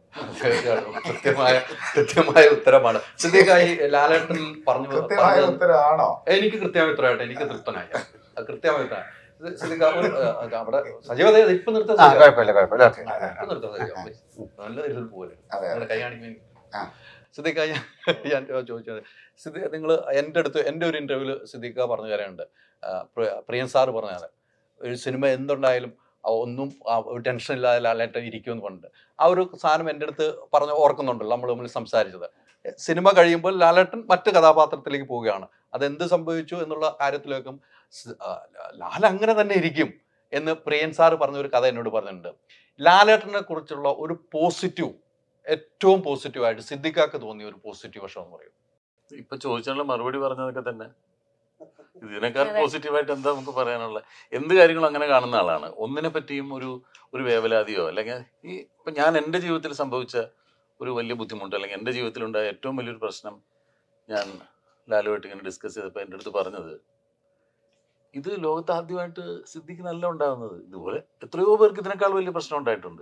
കൃത്യമായ കൃത്യമായ ഉത്തരമാണ് സിദ്ദീഖായി ലാലേട്ടൻ പറഞ്ഞു കൃത്യമായ പറഞ്ഞത് ഉത്തരവാണോ എനിക്ക് കൃത്യമായ ഉത്തരവായിട്ട് എനിക്ക് തൃപ്തനായി അത് കൃത്യമായ ഉത്തരം ഇത് സിദ്ദീഖ ഒരു ആ, അവിടെ സജീവത ഇപ്പൊ നിർത്താൻ ആ കുഴപ്പമില്ല കുഴപ്പമില്ല ഓക്കെ ഇപ്പൊ നിർത്താൻ സജീവ please. നല്ല ഇതിൽ പോലെ അതെ നിങ്ങളുടെ കൈ കാണിക്കാൻ ആ. സിദ്ദീഖ ഞാൻ ഞാൻ ചോദിച്ചത് സിദ്ദീഖ നിങ്ങൾ എൻ്റെ അടുത്ത് എൻ്റെ ഒരു ഇന്റർവ്യൂവിൽ സിദ്ദീഖ പറഞ്ഞ കാര്യമുണ്ട് ആ, പ്രിയ- പ്രിയൻ സാറ് പറഞ്ഞാൽ ഒരു സിനിമ എന്തുണ്ടായാലും ആ ഒന്നും ആ ഒരു ടെൻഷൻ ഇല്ലാതെ ലാലേട്ടൻ ഇരിക്കുമെന്ന് പറഞ്ഞിട്ട് ആ ഒരു സാധനം എൻ്റെ അടുത്ത് പറഞ്ഞ് ഓർക്കുന്നുണ്ടല്ലോ നമ്മൾ തമ്മിൽ സംസാരിച്ചത് സിനിമ കഴിയുമ്പോൾ ലാലേട്ടൻ മറ്റു കഥാപാത്രത്തിലേക്ക് പോവുകയാണ് അതെന്ത് സംഭവിച്ചു എന്നുള്ള കാര്യത്തിലേക്കും സ്- ആ, ലാൽ അങ്ങനെ തന്നെ ഇരിക്കും എന്ന് പ്രിയൻ സാറ് പറഞ്ഞ ഒരു കഥ എന്നോട് പറഞ്ഞിട്ടുണ്ട് ലാലേട്ടനെ കുറിച്ചുള്ള ഒരു പോസിറ്റീവ് ഏറ്റവും പോസിറ്റീവായിട്ട് സിദ്ദിഖാക്ക് തോന്നിയ ഒരു പോസിറ്റീവ് വശം എന്ന് പറയും ഇപ്പൊ ചോദിച്ചാലുള്ള മറുപടി പറഞ്ഞതൊക്കെ തന്നെ ഇതിനേക്കാൾ അതെ. പോസിറ്റീവായിട്ട് എന്താ നമുക്ക് പറയാനുള്ള എന്ത് കാര്യങ്ങളും അങ്ങനെ കാണുന്ന ആളാണ് ഒന്നിനെ പറ്റിയും ഒരു ഒരു വേവലാതിയോ അല്ലെങ്കിൽ ഈ ഇപ്പൊ ഞാൻ എൻ്റെ ജീവിതത്തിൽ സംഭവിച്ച ഒരു വലിയ ബുദ്ധിമുട്ട് അല്ലെങ്കിൽ എൻ്റെ ജീവിതത്തിലുണ്ടായ ഏറ്റവും വലിയൊരു പ്രശ്നം ഞാൻ ലാലുവായിട്ട് ഇങ്ങനെ ഡിസ്കസ് ചെയ്തപ്പോൾ എൻ്റെ അടുത്ത് പറഞ്ഞത് ഇത് ലോകത്ത് ആദ്യമായിട്ട് സിദ്ദിഖ് നല്ല ഉണ്ടാകുന്നത് ഇതുപോലെ എത്രയോ പേർക്ക് ഇതിനേക്കാൾ വലിയ പ്രശ്നം ഉണ്ടായിട്ടുണ്ട്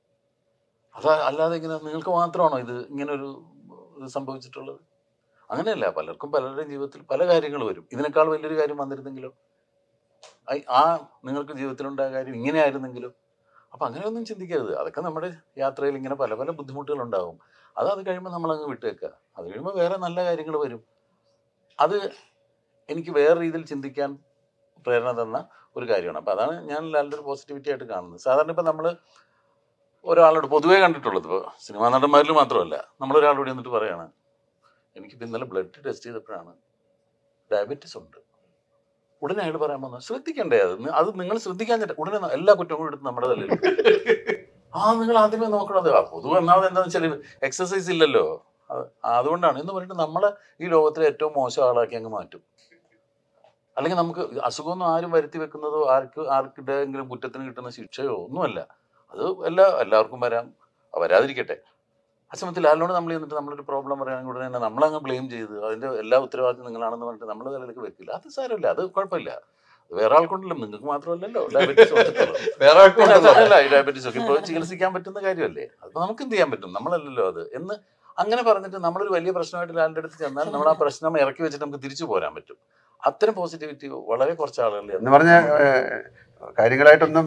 അതാ അല്ലാതെ ഇങ്ങനെ നിങ്ങൾക്ക് മാത്രമാണോ ഇത് ഇങ്ങനെ ഒരു ഇത് സംഭവിച്ചിട്ടുള്ളത് അങ്ങനെയല്ല പലർക്കും പലരുടെയും ജീവിതത്തിൽ പല കാര്യങ്ങൾ വരും ഇതിനേക്കാൾ വലിയൊരു കാര്യം വന്നിരുന്നെങ്കിലോ ഐ- ആ നിങ്ങൾക്ക് ജീവിതത്തിലുണ്ടായ കാര്യം ഇങ്ങനെ ആയിരുന്നെങ്കിലോ അപ്പൊ അങ്ങനെയൊന്നും ചിന്തിക്കരുത് അതൊക്കെ നമ്മുടെ യാത്രയിൽ ഇങ്ങനെ പല പല ബുദ്ധിമുട്ടുകൾ ഉണ്ടാവും അത് അത് കഴിയുമ്പോൾ നമ്മൾ അങ്ങ് വിട്ടേക്കുക അത് കഴിയുമ്പോൾ വേറെ നല്ല കാര്യങ്ങൾ വരും അത് എനിക്ക് വേറെ രീതിയിൽ ചിന്തിക്കാൻ പ്രേരണ തന്ന ഒരു കാര്യമാണ് അപ്പൊ അതാണ് ഞാൻ ലാലിൻ്റെ ഒരു പോസിറ്റിവിറ്റി ആയിട്ട് കാണുന്നത് സാധാരണ ഇപ്പൊ നമ്മൾ ഒരാളോട് പൊതുവേ കണ്ടിട്ടുള്ളത് ഇപ്പോൾ സിനിമാ നടന്മാരിൽ മാത്രമല്ല നമ്മളൊരാളോട് എന്നിട്ട് പറയാണ് എനിക്കിപ്പോൾ ഇന്നലെ ബ്ലഡ് ടെസ്റ്റ് ചെയ്തപ്പോഴാണ് ഡയബറ്റീസ് ഉണ്ട് ഉടനെ അയാൾ പറയാൻ വന്നു ശ്രദ്ധിക്കണ്ടേ അത് നി- അത് നിങ്ങൾ ശ്രദ്ധിക്കാൻ ചേട്ടാ ഉടനെ ന- എല്ലാ കുറ്റവും കൂടി എടുത്ത് നമ്മുടെ തലയിൽ ആ നിങ്ങൾ ആദ്യമേ നോക്കണത് ആ പൊതുവെ ഒന്നാമത് എന്താണെന്ന് വെച്ചാൽ എക്സസൈസ് ഇല്ലല്ലോ അത് അതുകൊണ്ടാണ് എന്ന് പറഞ്ഞിട്ട് നമ്മളെ ഈ ലോകത്തിലെ ഏറ്റവും മോശം ആളാക്കി അങ്ങ് മാറ്റും അല്ലെങ്കിൽ നമുക്ക് അസുഖമൊന്നും ആരും വരുത്തി വെക്കുന്നതോ ആർക്ക് ആർക്കിടെങ്കിലും കുറ്റത്തിന് കിട്ടുന്ന ശിക്ഷയോ ഒന്നുമല്ല അത് എല്ലാ എല്ലാവർക്കും വരാം ആ, വരാതിരിക്കട്ടെ ആ സമയത്ത് ലാലിനോട് നമ്മൾ ചെന്നിട്ട് നമ്മളൊരു പ്രോബ്ലം പറയുകയാണെങ്കിൽ ഉടനെ തന്നെ നമ്മളങ്ങ് ബ്ലെയിം ചെയ്ത് അതിന്റെ എല്ലാ ഉത്തരവാദിത്വം നിങ്ങളാണെന്ന് പറഞ്ഞിട്ട് നമ്മൾ തലയിലേക്ക് വെക്കില്ല അത് സാരമില്ല അത് കുഴപ്പമില്ല അത് വേറെ ആൾക്കുണ്ടല്ലോ നിങ്ങൾക്ക് മാത്രമല്ലല്ലോ ഡയബറ്റീസ് വന്നിട്ടുള്ളത് വേറെ ആർക്കും ഉണ്ടല്ലോ. അല്ല ഈ ഡയബറ്റീസ് ഒക്കെ ഇപ്പോൾ ചികിത്സിക്കാൻ പറ്റുന്ന കാര്യമല്ലേ അത് നമുക്ക് എന്ത് ചെയ്യാൻ പറ്റും നമ്മളല്ലല്ലോ അത് എന്ന് അങ്ങനെ പറഞ്ഞിട്ട് നമ്മളൊരു വലിയ പ്രശ്നമായിട്ട് ലാലിന്റെ അടുത്ത് ചെന്നാൽ നമ്മൾ ആ പ്രശ്നം ഇറക്കി വെച്ചിട്ട് നമുക്ക് തിരിച്ചു പോരാൻ പറ്റും അത്തരം പോസിറ്റിവിറ്റി വളരെ കുറച്ച് ആളുകളിൽ എന്ന് പറഞ്ഞ കാര്യങ്ങളായിട്ടൊന്നും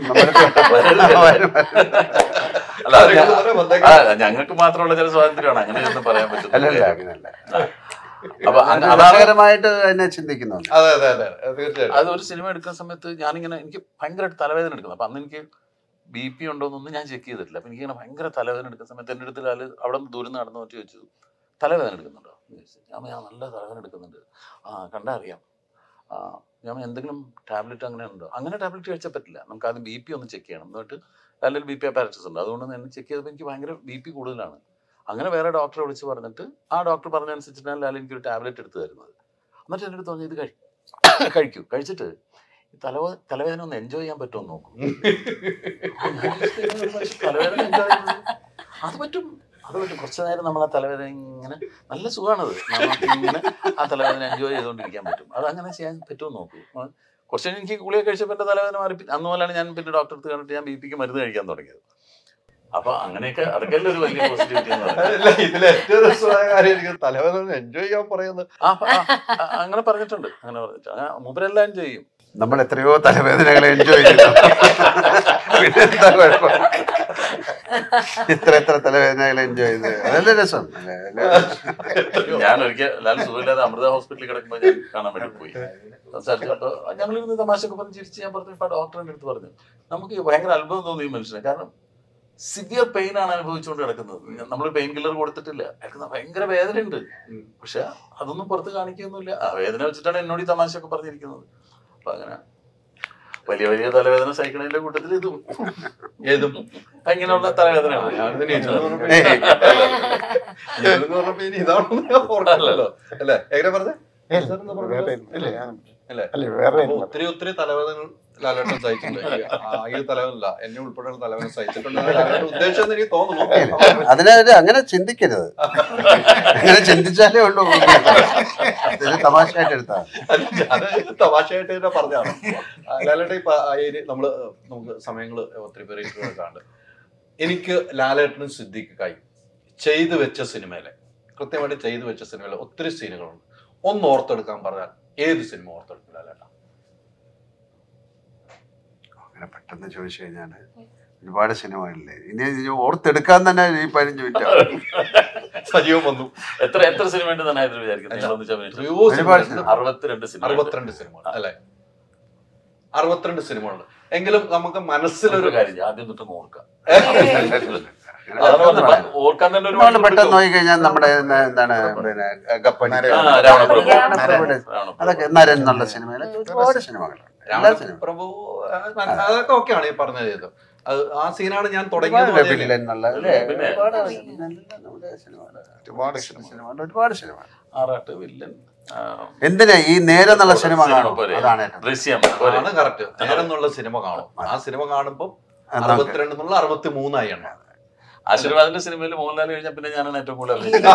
അല്ല അത് ഞാൻ- ആ, ഞങ്ങൾക്ക് മാത്രമുള്ള ചില സ്വാതന്ത്ര്യമാണ് അങ്ങനെ ഒന്നും പറയാൻ അല്ലല്ല പറ്റില്ല അങ്ങനെയല്ല അപ്പൊ അ- അതാണ് രസകരമായിട്ട് തന്നെ ചിന്തിക്കുന്നുണ്ട് അതെ അതെ അതെ അതെ, തീർച്ചയായിട്ടും അത് ഒരു സിനിമ എടുക്കുന്ന സമയത്ത് ഞാനിങ്ങനെ എനിക്ക് ഭയങ്കരമായിട്ട് തലവേദന എടുക്കുന്നു അപ്പൊ അന്ന് എനിക്ക് ബി പി ഉണ്ടോന്നൊന്നും ഞാൻ ചെക്ക് ചെയ്തിട്ടില്ല അപ്പൊ എനിക്കിങ്ങനെ ഭയങ്കര തലവേദന എടുക്കുന്ന സമയത്ത് എൻ്റെ അടുത്ത് ആള് അവിടെ നിന്ന് ദൂരം നടന്നു നോക്കി ചോദിച്ചു തലവേദന എടുക്കുന്നുണ്ടോ എന്ന് ചോദിച്ചു. ഞാൻ പറഞ്ഞു, "ആ, നല്ല തലവേദന എടുക്കുന്നുണ്ട് ആ കണ്ടാ അറിയാം ആ ഞാൻ പറഞ്ഞു, എന്തെങ്കിലും ടാബ്ലറ്റ് അങ്ങനെ ഉണ്ടോ അങ്ങനെ ടാബ്ലറ്റ് കഴിച്ചാൽ പറ്റില്ല നമുക്ക് ആദ്യം ബി പി ഒന്ന് ചെക്ക് ചെയ്യണം എന്നിട്ട് നല്ലൊരു ബി പി അപ്പാരറ്റസ് ഉണ്ട് അതുകൊണ്ട് തന്നെ ചെക്ക് ചെയ്തപ്പോൾ എനിക്ക് ഭയങ്കര ബി പി കൂടുതലാണ് അങ്ങനെ വേറെ ഡോക്ടറെ വിളിച്ച് പറഞ്ഞിട്ട് ആ ഡോക്ടർ പറഞ്ഞതനുസരിച്ചിട്ടാണ് ലാൽ എനിക്കൊരു ടാബ്ലറ്റ് എടുത്ത് തരുന്നത് എന്നിട്ട് എൻ്റെ അടുത്ത് പറഞ്ഞു ഇത് കഴി കഴിക്കൂ കഴിച്ചിട്ട് ഈ തലവ തലവേദന ഒന്ന് എൻജോയ് ചെയ്യാൻ പറ്റുമോ എന്ന് നോക്കും തലവേദന enjoy ചെയ്യുന്നത്? അത് പറ്റും അത് പറ്റും കുറച്ച് നേരം നമ്മൾ ആ തലവേദന ഇങ്ങനെ നല്ല സുഖമാണത് നമുക്ക് ഇങ്ങനെ ആ തലവേദന എൻജോയ് ചെയ്തുകൊണ്ടിരിക്കാൻ പറ്റും അത് അങ്ങനെ ചെയ്യാൻ പറ്റുമോ എന്ന് നോക്കൂ ആ, കുറച്ച് കഴിഞ്ഞ് എനിക്ക് ഗുളിക കഴിച്ചപ്പോൾ എൻ്റെ തലവേദന മാറി പി- അന്ന് മുതലാണ് ഞാൻ പിന്നെ ഡോക്ടറെ അടുത്ത് കണ്ടിട്ട് ഞാൻ ബി പിക്ക് മരുന്ന് കഴിക്കാൻ തുടങ്ങിയത് അപ്പൊ അങ്ങനെയൊക്കെ അതൊക്കെ അല്ലേ ഒരു വലിയ പോസിറ്റിവിറ്റി എന്ന് പറയുന്നത് അല്ല ഇതിൽ ഏറ്റവും രസമായ കാര്യം എനിക്ക് തലവേദന എൻജോയ് ചെയ്യാൻ പറയുന്നത് ആ, ആ, ആ, അങ്ങനെ പറഞ്ഞിട്ടുണ്ട് അങ്ങനെ പറഞ്ഞിട്ട് അങ്ങനെ മൂപ്പരെല്ലാം ചെയ്യും നമ്മൾ എത്രയോ തലവേദനകളെ എൻജോയ് ചെയ്തു പിന്നെ എന്താ കുഴപ്പം ഇത്ര എത്ര തലവേദനകളെ എൻജോയ് ചെയ്ത് അതല്ലേ രസം അല്ലേ? അല്ലേ? ഞാൻ ഒരിക്കൽ ലാൽ സുഖമില്ലാതെ അമൃത ഹോസ്പിറ്റലിൽ കിടക്കുമ്പോൾ ഞാൻ കാണാൻ വേണ്ടി പോയി സംസാരിച്ചപ്പോ ഞങ്ങളിരുന്ന് തമാശയൊക്കെ പറഞ്ഞ് ചിരിച്ച് ഞാൻ പറഞ്ഞു ഇപ്പൊ ഡോക്ടറിന്റെ അടുത്ത് പറഞ്ഞു നമുക്ക് ഭയങ്കര അത്ഭുതം തോന്നി ഈ മനുഷ്യനെ കാരണം സിവിയർ പെയിൻ ആണ് അനുഭവിച്ചുകൊണ്ട് കിടക്കുന്നത് നമ്മൾ പെയിൻ കില്ലർ കൊടുത്തിട്ടില്ല അയാൾക്ക് ഭയങ്കര വേദനയുണ്ട് പക്ഷെ അതൊന്നും പുറത്ത് കാണിക്കൊന്നുമില്ല ആ വേദന വെച്ചിട്ടാണ് എന്നോട് ഈ തമാശയൊക്കെ പറഞ്ഞിരിക്കുന്നത് അപ്പൊ അങ്ങനെ വലിയ വലിയ തലവേദന സഹിക്കണതിന്റെ കൂട്ടത്തിൽ ഇതും ഏതും ഇങ്ങനെയുള്ള തലവേദനയാണ് ഞാൻ ഇതിനെ ചോദിച്ചത്. ഏയ്, ഇതെന്ന് പറഞ്ഞപ്പോ ഇനി ഇതാണെന്ന് ഞാൻ ഓർക്കണല്ലോ അല്ലേ എങ്ങനെ പറഞ്ഞേ ഏ, സാർ എന്താ പറഞ്ഞത്? വേറെ ഇല്ല, ഞാൻ- അല്ലേ അല്ല വേറെ അപ്പൊ ഒത്തിരി ഒത്തിരി തലവേദന ലാലേട്ടൻ സഹിച്ചിട്ടുണ്ട് ഈ ആകെ തലവേദനല്ല എന്നെ ഉൾപ്പെടെയുള്ള തലവേദന സഹിച്ചിട്ടുണ്ട് ലാലേട്ടൻ ഉദ്ദേശം എനിക്ക് തോന്നുന്നു അതിനെ ഒരു അങ്ങനെ ചിന്തിക്കരുത് അങ്ങനെ ചിന്തിച്ചാലേ ഉള്ളൂ ഇതൊരു തമാശയായിട്ട് എടുത്താൽ അത് തമാശയായിട്ട് തന്നെ പറഞ്ഞാണ് ലാലേട്ടൻ ഇപ്പൊ ആ ഏരി നമ്മള് നമുക്ക് സമയങ്ങൾ ഒത്തിരി പേര് കാണുന്നുണ്ട് എനിക്ക് ലാലേട്ടനും സിദ്ദിഖായി ചെയ്തു വെച്ച സിനിമയിലെ കൃത്യമായിട്ട് ചെയ്തു വെച്ച സിനിമയിലെ ഒത്തിരി സീനുകളുണ്ട് ഒന്ന് ഓർത്തെടുക്കാൻ പറഞ്ഞാൽ ഏത് സിനിമ ഓർത്തെടുക്കും ലാലേട്ട അങ്ങനെ പെട്ടെന്ന് ചോദിച്ചു കഴിഞ്ഞാല് ഒരുപാട് സിനിമകളില്ലേ ഇനി ഇത് ഓർത്തെടുക്കാൻ തന്നെ ഈ പതിനഞ്ച് മിനിറ്റ് സജീവം വന്നു എത്ര എത്ര സിനിമ ഉണ്ട് തന്നെ വിചാരിക്കുന്നത് നിങ്ങൾ ഒന്നിച്ച് അഭിനയിച്ചത്? എത്രയോ ഒരുപാട് സിനിമ സിനിമ. അറുപത്തിരണ്ട് സിനിമ അറുപത്തിരണ്ട് സിനിമകൾ അല്ലെ അറുപത്തിരണ്ട് സിനിമകളുണ്ട് എങ്കിലും നമുക്ക് ഒരു മനസ്സിലൊരു കാര്യം ചെയ്യ്, ആദ്യം തൊട്ട് ഓർക്കാം അങ്ങനെ അതാണ് പെട്ടെന്ന് പറഞ്ഞത്. പറയാം. ഓർക്കാൻ തന്നെ ഒരു നമ്മള് മണിക്കൂർ പെട്ടെന്ന് എടുക്കും. നോക്കി കഴിഞ്ഞാൽ നമ്മുടെ ഇന്ന് എന്താണ് പിന്നെ ഗപ്പണി ആ, രാവണപ്രഭു. രാവണപ്രഭുവിടെ രാവണപ്രഭു. അതൊക്കെ നരൻ എന്നുള്ള സിനിമയിലെ ഒരുപാട് സിനിമകളുണ്ട് എല്ലാ സിനിമ പ്രഭു അതൊക്കെ ഓക്കെയാണ് ഈ പറഞ്ഞത് ചെയ്തത് അത് ആ സീനാണ് ഞാൻ തുടങ്ങിയത് ഒരുപാട് മുതലേ. വില്ലൻ എന്നുള്ള അല്ലേ? പിന്നെ. ഒരുപാട് നല്ല നമ്മുടെ സിനിമകള്. ഒരുപാട് സിനിമ സിനിമകളുണ്ട്, ഒരുപാട് സിനിമ ആറാട്ട് വില്ലൻ ആ, എന്തിനാ ഈ നേരെന്നുള്ള സിനിമ കാണും പോരെ. അതാണ് ഏറ്റവും ദൃശ്യം പോരെ. ആണ് കറക്റ്റ് നേരെന്നുള്ള സിനിമ കാണും ആ സിനിമ കാണുമ്പോൾ ആ, നമുക്ക് അറുപത്തിരണ്ട് എന്നുള്ള അറുപത്തി മൂന്നായി എണ്ണം ആശീർവാദിന്റെ സിനിമയിൽ മോഹൻലാൽ കഴിഞ്ഞാൽ പിന്നെ ഞാനാണ് ഏറ്റവും കൂടുതൽ അഭിനയിച്ചത്.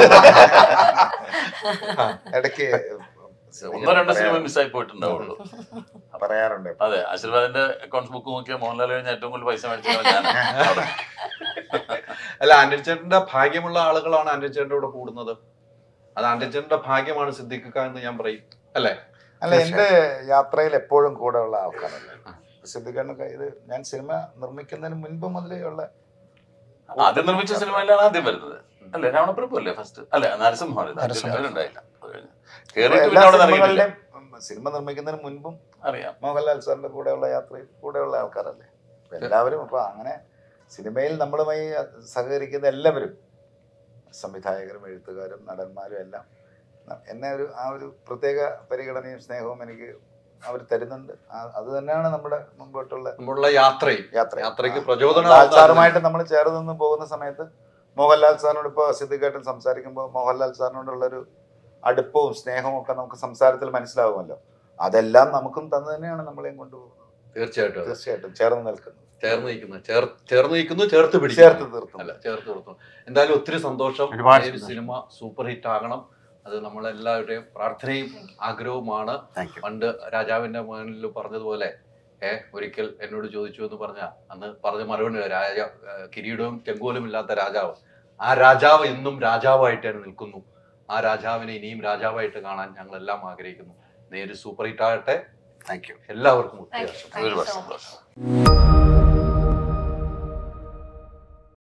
ഇടയ്ക്ക് ഒന്നോ രണ്ടോ സിനിമ മിസ്സായി പോയിട്ടുണ്ടാവുള്ളൂ പറയാറുണ്ട് അതെ ആശീർവാദിന്റെ അക്കൗണ്ട്സ് ബുക്ക് നോക്കിയാൽ മോഹൻലാൽ കഴിഞ്ഞാൽ ഏറ്റവും കൂടുതൽ പൈസ മേടിച്ചത് ഞാൻ അവിടെ. അല്ല ആന്റണിച്ചേട്ടന്റെ ഭാഗ്യമുള്ള ആളുകളാണ് ആന്റണിച്ചേട്ടന്റെ കൂടെ കൂടുന്നത് അത് ആന്റണിച്ചേട്ടന്റെ ഭാഗ്യമാണ് സിദ്ദിഖ് ഖാൻ എന്ന് ഞാൻ പറയും അല്ലേ അല്ല എൻ്റെ യാത്രയിൽ എപ്പോഴും കൂടെ ഉള്ള ആൾക്കാരല്ലേ സിദ്ദിഖാനൊക്കെ ഇത് ഞാൻ സിനിമ നിർമ്മിക്കുന്നതിന് മുൻപ് മുതലേ ഉള്ള ആദ്യം നിർമ്മിച്ച സിനിമയിലാണ് ആദ്യം വരുന്നത് അല്ലേ രാവണപ്രഭു അല്ലേ ഫസ്റ്റ് അല്ല നരസിംഹം അവരുണ്ടായില്ല കേറിയിട്ട് പിന്നെ എല്ലാ അവിടെ നിന്ന് ഇറങ്ങിയിട്ടില്ല. സിനിമകളുടെയും ഉം, സിനിമ നിർമ്മിക്കുന്നതിന് മുൻപും അറിയാം മോഹൻലാൽ സാറിന്റെ കൂടെയുള്ള യാത്രയിൽ കൂടെയുള്ള ആൾക്കാരല്ലേ അപ്പൊ എല്ലാവരും അപ്പൊ അങ്ങനെ സിനിമയിൽ നമ്മളുമായി സഹകരിക്കുന്ന എല്ലാവരും സംവിധായകരും എഴുത്തുകാരും നടന്മാരും എല്ലാം ന- എന്നെ ഒരു ആ ഒരു പ്രത്യേക പരിഗണനയും സ്നേഹവും എനിക്ക് അവർ തരുന്നുണ്ട് ആ- അത് തന്നെയാണ് നമ്മുടെ മുമ്പോട്ടുള്ള നമ്മളുള്ള യാത്രയും യാത്ര യാത്രയ്ക്ക് ആ. പ്രചോദനം ലാൽ സാറുമായിട്ട് നമ്മൾ ചേർന്ന് നിന്ന് പോകുന്ന സമയത്ത് മോഹൻലാൽ സാറിനോട് ഇപ്പോൾ സിദ്ദിഖേട്ടൻ സംസാരിക്കുമ്പോൾ മോഹൻലാൽ സാറിനോടുള്ളൊരു അടുപ്പവും സ്നേഹവും ഒക്കെ നമുക്ക് സംസാരത്തിൽ മനസ്സിലാവുമല്ലോ അതെല്ലാം നമുക്കും തന്നു തന്നെയാണ് നമ്മളെയും കൊണ്ടുപോകുന്നത് തീർച്ചയായിട്ടും അതെ. തീർച്ചയായിട്ടും ചേർന്ന് നിൽക്കുന്നത് ചേർന്ന് നിൽക്കുന്നു ചേർ ചേർന്ന് നിൽക്കുന്നു ചേർത്ത് പിടിക്കുന്നു ചേർത്ത് തീർത്തും അല്ല ചേർത്ത് നിർത്തും എന്തായാലും ഒത്തിരി സന്തോഷം ഒരുപാട് ഈ ഒരു സിനിമ സൂപ്പർ ഹിറ്റ് ആകണം അത് നമ്മളെല്ലാവരുടെയും പ്രാർത്ഥനയും ആഗ്രഹവുമാണ് താങ്ക് യു പണ്ട് രാജാവിന്റെ മകനിൽ പറഞ്ഞതുപോലെ ഏ ഒരിക്കൽ എന്നോട് ചോദിച്ചു എന്ന് പറഞ്ഞ അന്ന് പറഞ്ഞ മറുപടി രാജ ഏ, കിരീടവും ചെങ്കോലും ഇല്ലാത്ത രാജാവ് ആ രാജാവ് എന്നും രാജാവായിട്ട് തന്നെ നിൽക്കുന്നു ആ രാജാവിനെ ഇനിയും രാജാവായിട്ട് കാണാൻ ഞങ്ങൾ എല്ലാം ആഗ്രഹിക്കുന്നു നേര് സൂപ്പർ ഹിറ്റ് ആകട്ടെ താങ്ക് യു എല്ലാവർക്കും താങ്ക് ഒത്തിരി യു താങ്ക് യു ഒരുപാട് സോ മച്ച് സന്തോഷം